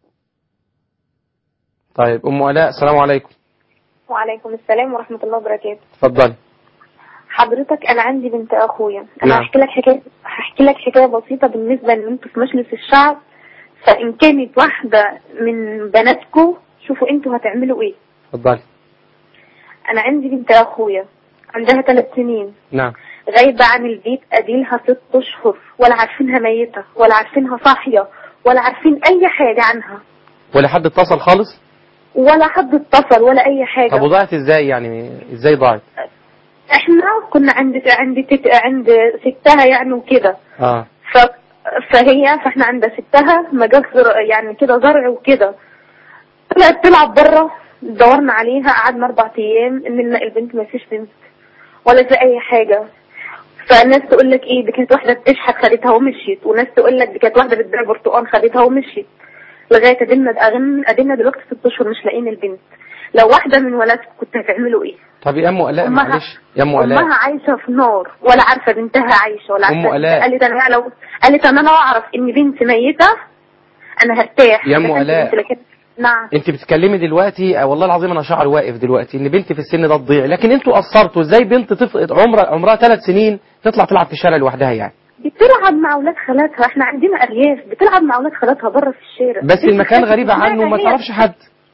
طيب ام الاء السلام عليكم وعليكم السلام ورحمة الله وبركاته اتفضلي حضرتك أنا عندي بنت أخويا أنا نعم. هحكي لك حكاية هحكي لك حكاية بسيطة بالنسبة إن أنتوا في مجلس الشعب فإن كانت واحدة من بناتكم شوفوا أنتوا هتعملوا إيه اتفضلي أنا عندي بنت أخويا عندها ثلاث سنين نعم غايبة عن البيت أديلها ست أشهر ولا عارفينها ميتة ولا عارفينها صاحية ولا عارفين أي حاجة عنها ولا حد اتصل خالص ولا حد اتصل ولا أي حاجة طب وضاعت ازاي يعني ازاي ضاعت احنا كنا عند عند تت... عند ستها يعني وكده اه ف... فهي فاحنا عند ستها مجال زر... يعني كده زرع وكده طلعت تلعب بره دورنا عليها قعدنا اربع ايام ان البنت ما فيش بنت ولا في اي حاجه فالناس تقول لك ايه دي كانت واحده بتشحت خدتها ومشيت وناس تقول لك دي كانت واحده بتبيع برتقال خدتها ومشيت لغايه قدمنا قدمنا دلوقتي ست اشهر مش لاقيين البنت لو واحده من ولادكم كنت هتعملوا ايه؟ طب يا ام الاء أمها- معلش يا ام الاء امها عايشه في نار ولا عارفه بنتها عايشه ولا أم عارفه آلاء. قالت انا لو قالت انا لو اعرف ان بنتي ميته انا هرتاح يا أم لكن آلاء. بنتي لكن نعم انت بتتكلمي دلوقتي آه والله العظيم انا شعر واقف دلوقتي ان بنتي في السن ده تضيع لكن انتوا قصرتوا ازاي بنت طفل عمرها عمرها ثلاث سنين تطلع تلعب في الشارع لوحدها يعني بتلعب مع اولاد خالاتها احنا عندنا ارياف بتلعب مع اولاد خالاتها بره في الشارع بس المكان غريب عنه وما هي- تعرفش حد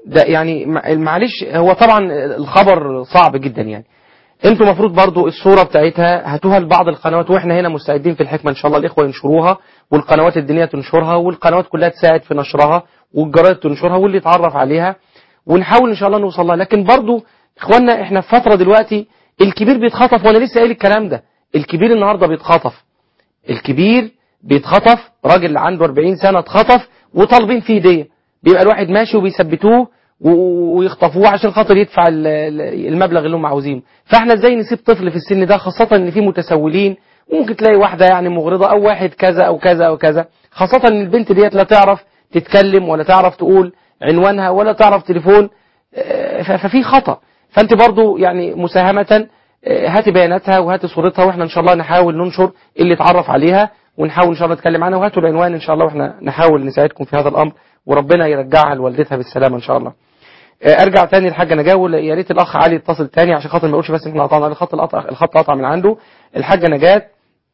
ده يعني مع- معلش هو طبعا الخبر صعب جدا يعني انتوا المفروض برضو الصورة بتاعتها هاتوها لبعض القنوات واحنا هنا مستعدين في الحكمة ان شاء الله الاخوة ينشروها والقنوات الدينية تنشرها والقنوات كلها تساعد في نشرها والجرايد تنشرها واللي يتعرف عليها ونحاول ان شاء الله نوصل لها لكن برضو اخوانا احنا في فترة دلوقتي الكبير بيتخطف وانا لسه قايل الكلام ده الكبير النهاردة بيتخطف الكبير بيتخطف راجل عنده 40 سنة اتخطف وطالبين فيه هدية بيبقى الواحد ماشي وبيثبتوه و- ويخطفوه عشان خاطر يدفع ال- ال- المبلغ اللي هم عاوزينه فاحنا ازاي نسيب طفل في السن ده خاصة ان في متسولين ممكن تلاقي واحدة يعني مغرضة او واحد كذا او كذا او كذا خاصة ان البنت ديت لا تعرف تتكلم ولا تعرف تقول عنوانها ولا تعرف تليفون آه، ف- ففي خطأ فانت برضو يعني مساهمة آه، هاتي بياناتها وهاتي صورتها واحنا ان شاء الله نحاول ننشر اللي اتعرف عليها ونحاول ان شاء الله نتكلم عنها وهاتوا العنوان ان شاء الله واحنا نحاول نساعدكم في هذا الامر وربنا يرجعها لوالدتها بالسلامه ان شاء الله. آه، ارجع تاني للحاجه نجاه ولا- يا ريت الاخ علي يتصل تاني عشان خاطر ما يقولش بس احنا قطعنا الخط القطع الخط قطع من عنده الحاجه نجاه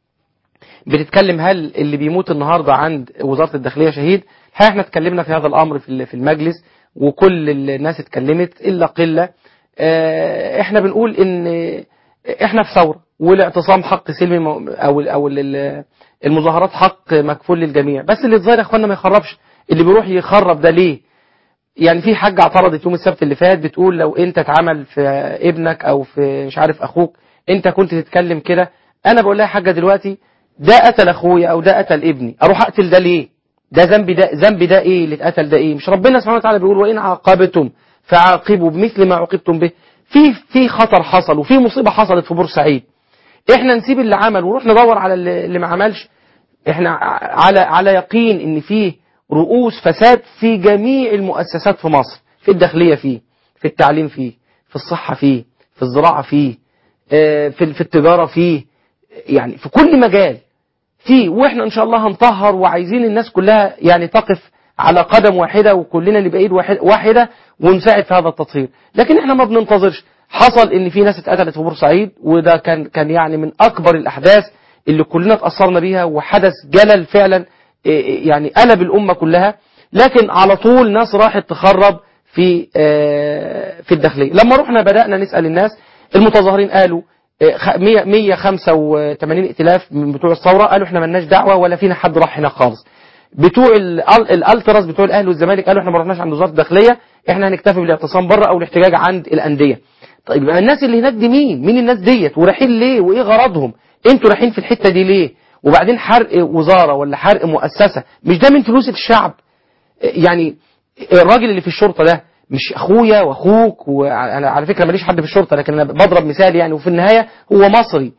بتتكلم هل اللي بيموت النهارده عند وزاره الداخليه شهيد؟ الحقيقه احنا اتكلمنا في هذا الامر في ال- في المجلس وكل الناس اتكلمت الا قله آه، احنا بنقول ان احنا في ثوره والاعتصام حق سلمي م- او ال- او ال- المظاهرات حق مكفول للجميع بس اللي اتظاهر يا اخوانا ما يخربش اللي بيروح يخرب ده ليه يعني في حاجة اعترضت يوم السبت اللي فات بتقول لو انت اتعمل في ابنك او في مش عارف اخوك انت كنت تتكلم كده انا بقول لها يا حاجة دلوقتي ده قتل اخويا او ده قتل ابني اروح اقتل ده ليه ده ذنبي ده ذنبي ده ايه اللي اتقتل ده ايه مش ربنا سبحانه وتعالى بيقول وان عاقبتم فعاقبوا بمثل ما عوقبتم به في في خطر حصل وفي مصيبة حصلت في بورسعيد احنا نسيب اللي عمل ونروح ندور على اللي اللي ما عملش احنا ع- على على يقين ان فيه رؤوس فساد في جميع المؤسسات في مصر في الداخلية فيه في التعليم فيه في الصحة فيه في الزراعة فيه آه، في في التجارة فيه يعني في كل مجال فيه واحنا ان شاء الله هنطهر وعايزين الناس كلها يعني تقف على قدم واحدة وكلنا نبقى ايد واحد- واحدة ونساعد في هذا التطهير لكن احنا ما بننتظرش حصل ان في ناس اتقتلت في بورسعيد وده كان كان يعني من اكبر الاحداث اللي كلنا اتأثرنا بيها وحدث جلل فعلا إيه، يعني قلب الأمة كلها لكن على طول ناس راحت تخرب في آه، في الداخلية لما رحنا بدأنا نسأل الناس المتظاهرين قالوا آه، خ- 100 185 ائتلاف من بتوع الثورة قالوا احنا ملناش دعوة ولا فينا حد راح هناك خالص بتوع ال- الالتراس بتوع الاهلي والزمالك قالوا احنا ما رحناش عند وزاره الداخليه احنا هنكتفي بالاعتصام بره او الاحتجاج عند الانديه طيب يبقى الناس اللي هناك دي مين مين الناس ديت ورايحين ليه وايه غرضهم انتوا رايحين في الحته دي ليه وبعدين حرق وزاره ولا حرق مؤسسه مش ده من فلوس الشعب يعني الراجل اللي في الشرطه ده مش اخويا واخوك وانا على فكره ماليش حد في الشرطه لكن انا بضرب مثال يعني وفي النهايه هو مصري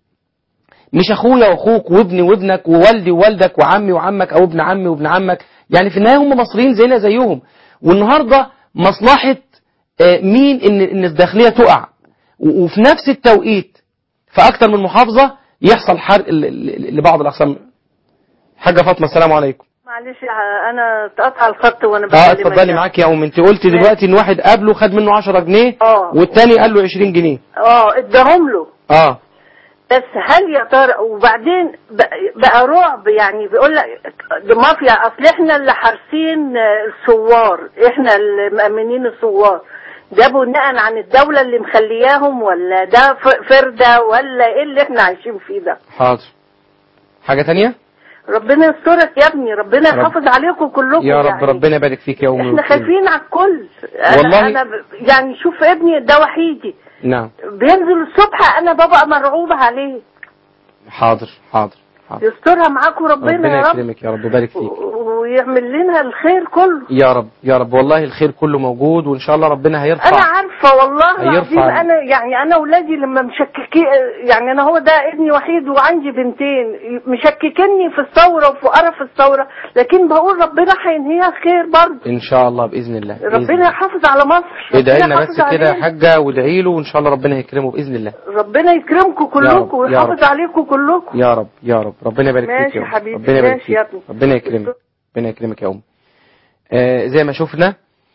مش اخويا واخوك وابني وابنك ووالدي ووالدك وعمي وعمك او ابن عمي وابن عمك يعني في النهايه هم مصريين زينا زيهم والنهارده مصلحه آه، مين ان ان الداخليه تقع و- وفي نفس التوقيت في اكتر من محافظه يحصل حرق ل- ل- لبعض الاقسام حاجه فاطمه السلام عليكم معلش يا- انا اتقطع الخط وانا اه بكلمك اتفضلي يعني. معاك يا ام انت قلتي دلوقتي ان واحد قابله خد منه 10 جنيه اه. والتاني قال له 20 جنيه اه اداهم له اه بس هل يا ترى وبعدين بقى- بقى رعب يعني بيقول لك دي مافيا اصل احنا اللي حارسين الثوار احنا اللي مأمنين الثوار ده بناء عن الدولة اللي مخلياهم ولا ده ف- فردة ولا ايه اللي احنا عايشين فيه ده حاضر حاجه تانية ربنا يسترك يا ابني ربنا رب- يحافظ عليكم كلكم يا رب يعني. ربنا يبارك فيك يا امي احنا خايفين على الكل انا والله- انا ب- يعني شوف ابني ده وحيدي نعم بينزل الصبح انا ببقى مرعوبة عليه حاضر حاضر حاضر يسترها معاكم ربنا, ربنا يا رب يكرمك يا رب ويبارك فيك ويعمل لنا الخير كله يا رب يا رب والله الخير كله موجود وان شاء الله ربنا هيرفع انا عارفه والله هيرفع العظيم انا يعني انا اولادي لما مشككين يعني انا هو ده ابني وحيد وعندي بنتين مشككني في الثوره وفي قرف الثوره لكن بقول ربنا هينهيها خير برضه ان شاء الله باذن الله بإذن ربنا الله. يحافظ على مصر ادعي ربنا لنا يحافظ بس كده يا علينا. حاجه وادعي له وان شاء الله ربنا يكرمه باذن الله ربنا يكرمكم كلكم يا ويحافظ رب. عليكم كلكم يا رب يا رب ربنا يبارك فيك ماشي يا يا أم. حبيبي، ربنا يبارك ماشي يا فيك ابني. ربنا يكرمك ربنا يكرمك يا ام آه زي ما شفنا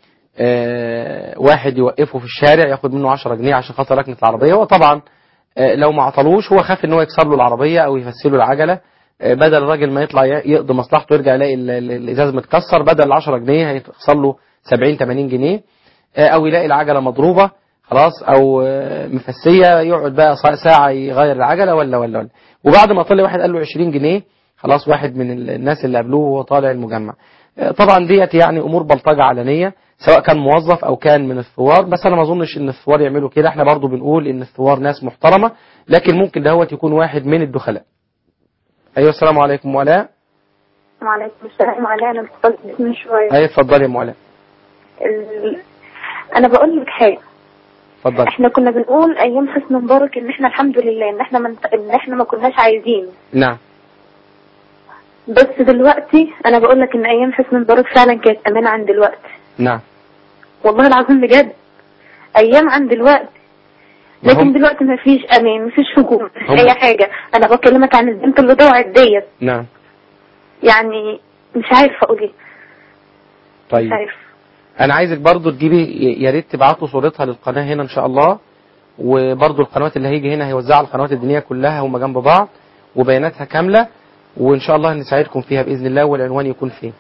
آه واحد يوقفه في الشارع ياخد منه 10 جنيه عشان خاطر ركنه العربيه وطبعا آه لو ما عطلوش هو خاف ان هو يكسر له العربيه او يفسر له العجله آه بدل الراجل ما يطلع ي- يقضي مصلحته يرجع يلاقي ال- ال- الازاز متكسر بدل ال 10 جنيه هيخسر له 70 80 جنيه آه، او يلاقي العجله مضروبه خلاص او آه، مفسيه يقعد بقى سا- ساعه يغير العجله ولا ولا ولا وبعد ما طلع واحد قال له 20 جنيه خلاص واحد من ال- الناس اللي قابلوه وهو طالع المجمع آه، طبعا ديت يعني امور بلطجه علنيه سواء كان موظف او كان من الثوار بس انا ما اظنش ان الثوار يعملوا كده احنا برضو بنقول ان الثوار ناس محترمه لكن ممكن دهوت يكون واحد من الدخلاء ايوه السلام عليكم ولاء وعليكم السلام عليكم انا اتصلت بك من شويه ايوه اتفضلي يا ام ولاء ال... انا بقول لك حاجه اتفضلي احنا كنا بنقول ايام حسني مبارك ان احنا الحمد لله ان احنا من... ان احنا ما كناش عايزين نعم بس دلوقتي انا بقول لك ان ايام حسني مبارك فعلا كانت امان عن دلوقتي نعم والله العظيم بجد ايام عن دلوقتي ما لكن هم- دلوقتي ما فيش امان ما فيش هجوم ما هم- فيش اي حاجه انا بكلمك عن البنت اللي ضاعت ديت نعم يعني مش عارفه اقول ايه مش طيب عارفه انا عايزك برضو تجيبي يا ريت تبعتوا صورتها للقناه هنا ان شاء الله وبرضو القنوات اللي هيجي هنا هيوزعها القنوات الدينيه كلها هما جنب بعض وبياناتها كامله وان شاء الله نساعدكم فيها باذن الله والعنوان يكون فين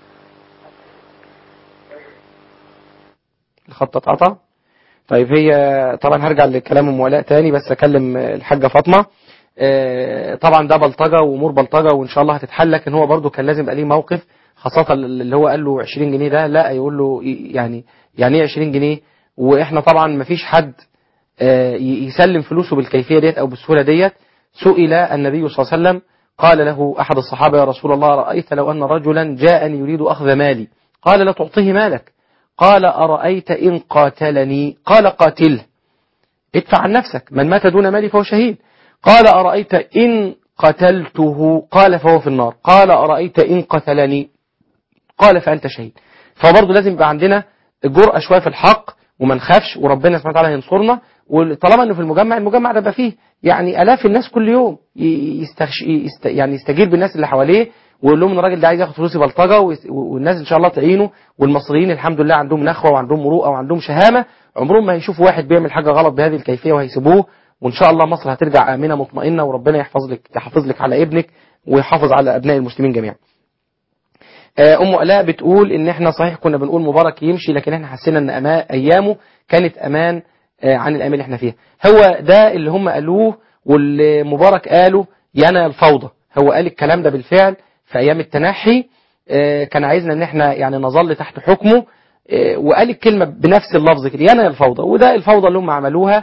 الخط اتقطع طيب هي طبعا هرجع لكلام ام ولاء تاني بس اكلم الحاجه فاطمه آه، طبعا ده بلطجه وامور بلطجه وان شاء الله هتتحل لكن هو برضو كان لازم يبقى ليه موقف خاصه اللي هو قال له 20 جنيه ده لا يقول له يعني يعني ايه 20 جنيه واحنا طبعا ما فيش حد آه، ي- يسلم فلوسه بالكيفيه ديت او بالسهوله ديت سئل النبي صلى الله عليه وسلم قال له احد الصحابه يا رسول الله رايت لو ان رجلا جاءني يريد اخذ مالي قال لا تعطيه مالك قال ارايت ان قاتلني قال قاتله ادفع عن نفسك من مات دون مالي فهو شهيد قال أرأيت إن قتلته قال فهو في النار قال أرأيت إن قتلني قال فأنت شهيد فبرضه لازم يبقى عندنا جرأة شوية في الحق وما نخافش وربنا سبحانه وتعالى هينصرنا وطالما انه في المجمع المجمع ده بقى فيه يعني الاف الناس كل يوم ي- يستخش يست يعني يستجير بالناس اللي حواليه ويقول لهم ان الراجل ده عايز ياخد فلوسي بلطجه ويس- والناس ان شاء الله تعينه والمصريين الحمد لله عندهم نخوه وعندهم مروءه وعندهم شهامه عمرهم ما هيشوفوا واحد بيعمل حاجه غلط بهذه الكيفيه وهيسيبوه وان شاء الله مصر هترجع امنه مطمئنه وربنا يحفظ لك يحافظ لك على ابنك ويحافظ على ابناء المسلمين جميعا. آه، ام الاء بتقول ان احنا صحيح كنا بنقول مبارك يمشي لكن احنا حسينا ان أما ايامه كانت امان آه، عن الايام اللي احنا فيها هو ده اللي هم قالوه واللي مبارك قاله يانا الفوضى هو قال الكلام ده بالفعل في ايام التنحي آه، كان عايزنا ان احنا يعني نظل تحت حكمه آه، وقال الكلمه بنفس اللفظ كده يانا الفوضى وده الفوضى اللي هم عملوها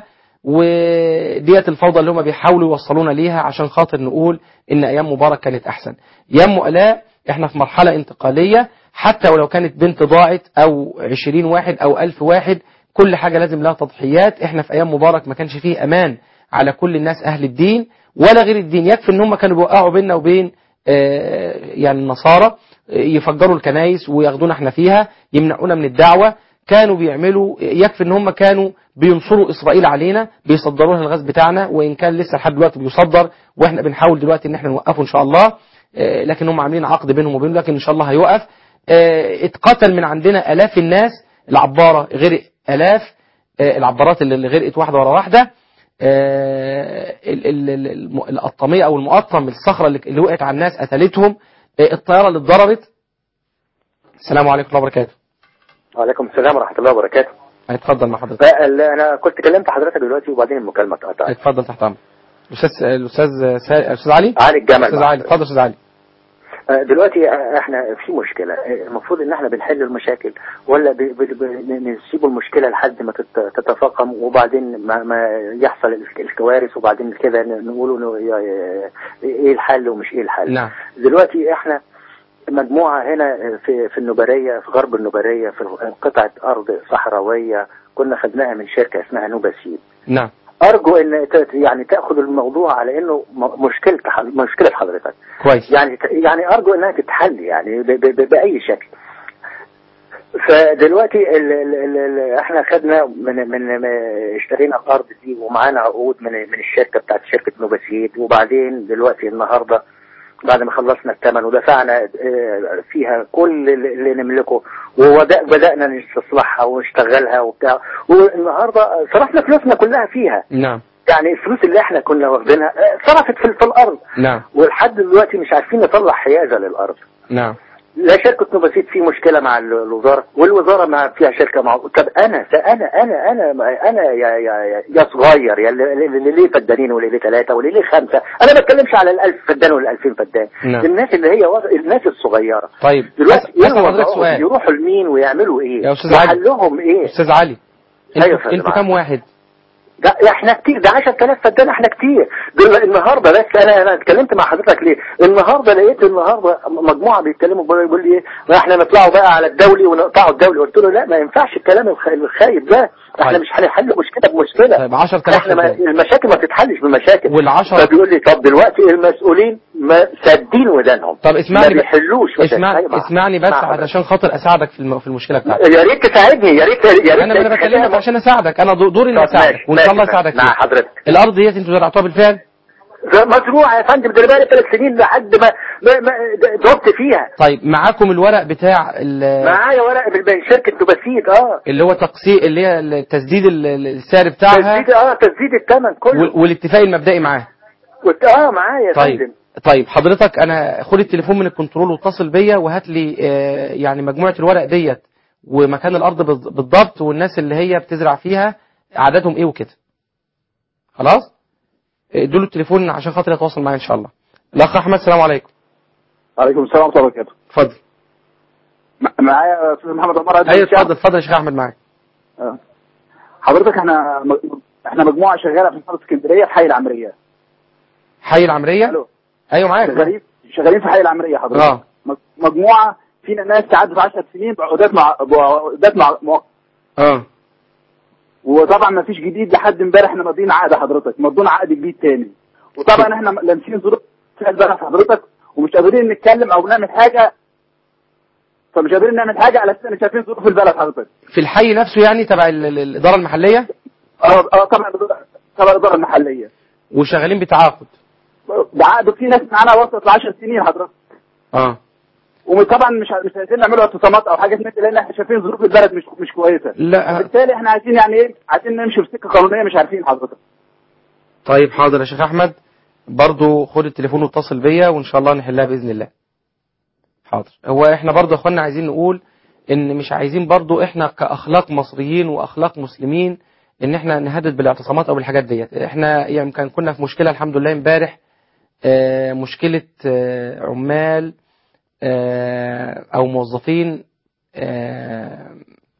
وديت الفوضى اللي هم بيحاولوا يوصلونا ليها عشان خاطر نقول ان ايام مبارك كانت احسن ايام مؤلاء احنا في مرحله انتقاليه حتى ولو كانت بنت ضاعت او 20 واحد او 1000 واحد كل حاجه لازم لها تضحيات احنا في ايام مبارك ما كانش فيه امان على كل الناس اهل الدين ولا غير الدين يكفي ان هم كانوا بيوقعوا بيننا وبين آه، يعني النصارى آه، يفجروا الكنائس وياخدونا احنا فيها يمنعونا من الدعوه كانوا بيعملوا يكفي ان هم كانوا بينصروا اسرائيل علينا بيصدروا لها الغاز بتاعنا وان كان لسه لحد دلوقتي بيصدر واحنا بنحاول دلوقتي ان احنا نوقفه ان شاء الله آه، لكن هم عاملين عقد بينهم وبينه لكن ان شاء الله هيوقف آه، اتقتل من عندنا الاف الناس العباره غرق الاف آه، العبارات اللي اللي غرقت واحده ورا واحده آه، ال- ال- ال- الم- القطاميه او المقطم الصخره اللي اللي وقعت على الناس قتلتهم آه، الطياره اللي اتضربت السلام عليكم ورحمه الله وبركاته وعليكم السلام ورحمة الله وبركاته اتفضل مع حضرتك لا، ال- أنا كنت كلمت حضرتك دلوقتي وبعدين المكالمة اتقطعت اتفضل تحت امرك الاستاذ الاستاذ سا- الاستاذ علي علي الجمل استاذ علي اتفضل استاذ علي آه، دلوقتي آه، احنا في مشكلة آه، المفروض ان احنا بنحل المشاكل ولا ب- ب- ب- نسيب المشكلة لحد ما تت- تتفاقم وبعدين ما, ما يحصل الك- الكوارث وبعدين كده ن- نقولوا إنه يا- يا- ايه الحل ومش ايه الحل نعم دلوقتي احنا مجموعة هنا في في النوبرية في غرب النوبرية في قطعة أرض صحراوية كنا خدناها من شركة اسمها نوبا سيد نعم أرجو إن ت- يعني تأخذ الموضوع على إنه م- مشكلة ح- مشكلة حضرتك كويس يعني ت- يعني أرجو إنها تتحل يعني ب- ب- ب- بأي شكل فدلوقتي ال ال ال ال احنا خدنا من من من- اشترينا الارض دي ومعانا عقود من من الشركه بتاعت شركه نوباسيد وبعدين دلوقتي النهارده بعد ما خلصنا الثمن ودفعنا اه، فيها كل اللي اللي نملكه وبدانا نستصلحها ونشتغلها وبتاع والنهارده صرفنا فلوسنا كلها فيها نعم يعني الفلوس اللي احنا كنا واخدينها اه، صرفت في في الارض نعم ولحد دلوقتي مش عارفين نطلع حيازه للارض نعم لا شركة نوباسيد في مشكلة مع ال- الوزارة والوزارة ما فيها شركة مع طب أنا أنا أنا أنا أنا يا يا يا, يا صغير يا اللي اللي ليه فدانين واللي ليه ثلاثة واللي ليه خمسة أنا ما بتكلمش على الألف فدان ولا الألفين فدان نعم. الناس اللي هي وضع الناس الصغيرة طيب دلوقتي أس- أسأل ايه حضرتك وضعهم؟ سؤال يروحوا لمين ويعملوا ايه يا أستاذ علي. وحلهم ايه أستاذ علي أيوة يا انتوا فندم انتوا كام واحد ده احنا كتير ده 10000 فدان احنا كتير دول النهارده بس انا انا اتكلمت مع حضرتك ليه النهارده لقيت النهارده مجموعه بيتكلموا بيقول لي ايه ما احنا نطلعوا بقى على الدولي ونقطعوا الدولي قلت له لا ما ينفعش الكلام الخ- الخايب ده احنا طيب. مش هنحل مشكله بمشكله طيب 10000 احنا ما فدان. المشاكل ما بتتحلش بمشاكل والعشرة- فبيقول لي طب دلوقتي المسؤولين ما سادين ودانهم طب اسمعني ما بس- بيحلوش مشاكل. اسمع أيوة. اسمعني بس مع حضرتك. علشان خاطر اساعدك في الم- في المشكله بتاعتك يا ريت تساعدني يا ريت يا ريت انا انا بكلمك تخلينا- عشان اساعدك انا دو- دوري اني طب اساعدك ماشي، وان شاء الله ماشي، اساعدك مع فيها حضرتك الارض ديت انتوا زرعتوها بالفعل مزروعه يا فندم ده بقى ثلاث سنين لحد ما ما- ما ضبط فيها طيب معاكم الورق بتاع ال- معايا ورق من من شركه نوباسيد اه اللي هو تقسيم اللي هي التسديد ال- ال- السعر بتاعها تسديد اه تسديد الثمن كله وال- والاتفاق المبدئي معاه وت- اه معايا يا طيب فندم طيب حضرتك انا خد التليفون من الكنترول واتصل بيا وهات لي آه، يعني مجموعه الورق ديت ومكان الارض بال- بالضبط والناس اللي هي بتزرع فيها عددهم ايه وكده خلاص ادوا له التليفون عشان خاطر يتواصل معايا ان شاء الله الاخ احمد السلام عليكم عليكم السلام ورحمه الله وبركاته اتفضل م- معايا استاذ محمد عمر عدل ايوه الشعب. اتفضل اتفضل يا شيخ احمد معاك آه. حضرتك احنا م- احنا مجموعه شغاله في محافظه اسكندريه في حي العمريه حي العمريه الو ايوه معاك شغالين شغالين في حي العمريه حضرتك اه م- مجموعه فينا ناس تعدت 10 سنين بعقودات مع بعقودات مع مع- اه وطبعا ما فيش جديد لحد امبارح احنا ماضيين عقد حضرتك مضون عقد جديد تاني وطبعا احنا لامسين ظروف في البلد حضرتك ومش قادرين نتكلم او نعمل حاجه فمش قادرين نعمل حاجه على اساس ان شايفين ظروف البلد حضرتك في الحي نفسه يعني تبع ال- ال- الاداره المحليه اه اه طبعا طبعا الاداره المحليه وشغالين بتعاقد ده عقد في ناس معانا وصلت ل 10 سنين حضرتك اه وطبعا مش مش عايزين نعملوا اعتصامات او حاجات من كده لان احنا شايفين ظروف البلد مش مش كويسه لا بالتالي احنا عايزين يعني ايه عايزين نمشي في سكه قانونيه مش عارفين حضرتك طيب حاضر يا شيخ احمد برضو خد التليفون واتصل بيا وان شاء الله نحلها باذن الله حاضر هو احنا برضو يا اخوانا عايزين نقول ان مش عايزين برضو احنا كاخلاق مصريين واخلاق مسلمين ان احنا نهدد بالاعتصامات او بالحاجات ديت احنا يعني كان كنا في مشكله الحمد لله امبارح آه، مشكله آه، عمال آه، او موظفين آه،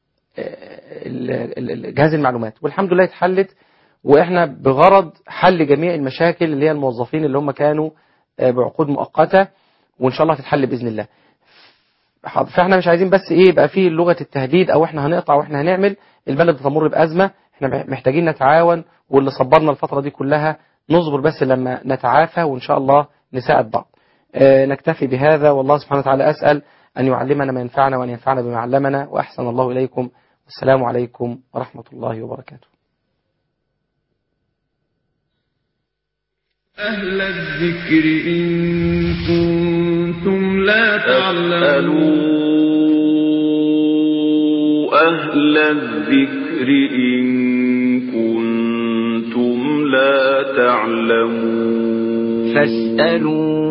ال- ال- ال- جهاز المعلومات والحمد لله اتحلت واحنا بغرض حل جميع المشاكل اللي هي الموظفين اللي هم كانوا آه، بعقود مؤقته وان شاء الله هتتحل باذن الله حاضر. فاحنا مش عايزين بس ايه يبقى فيه لغه التهديد او احنا هنقطع واحنا هنعمل البلد بتمر بازمه احنا محتاجين نتعاون واللي صبرنا الفتره دي كلها نصبر بس لما نتعافى وان شاء الله نساعد بعض آه، نكتفي بهذا والله سبحانه وتعالى اسال ان يعلمنا ما ينفعنا وان ينفعنا بما علمنا واحسن الله اليكم والسلام عليكم ورحمه الله وبركاته أهل الذكر إن كنتم لا تعلمون أهل الذكر إن كنتم لا تعلمون فاسألوا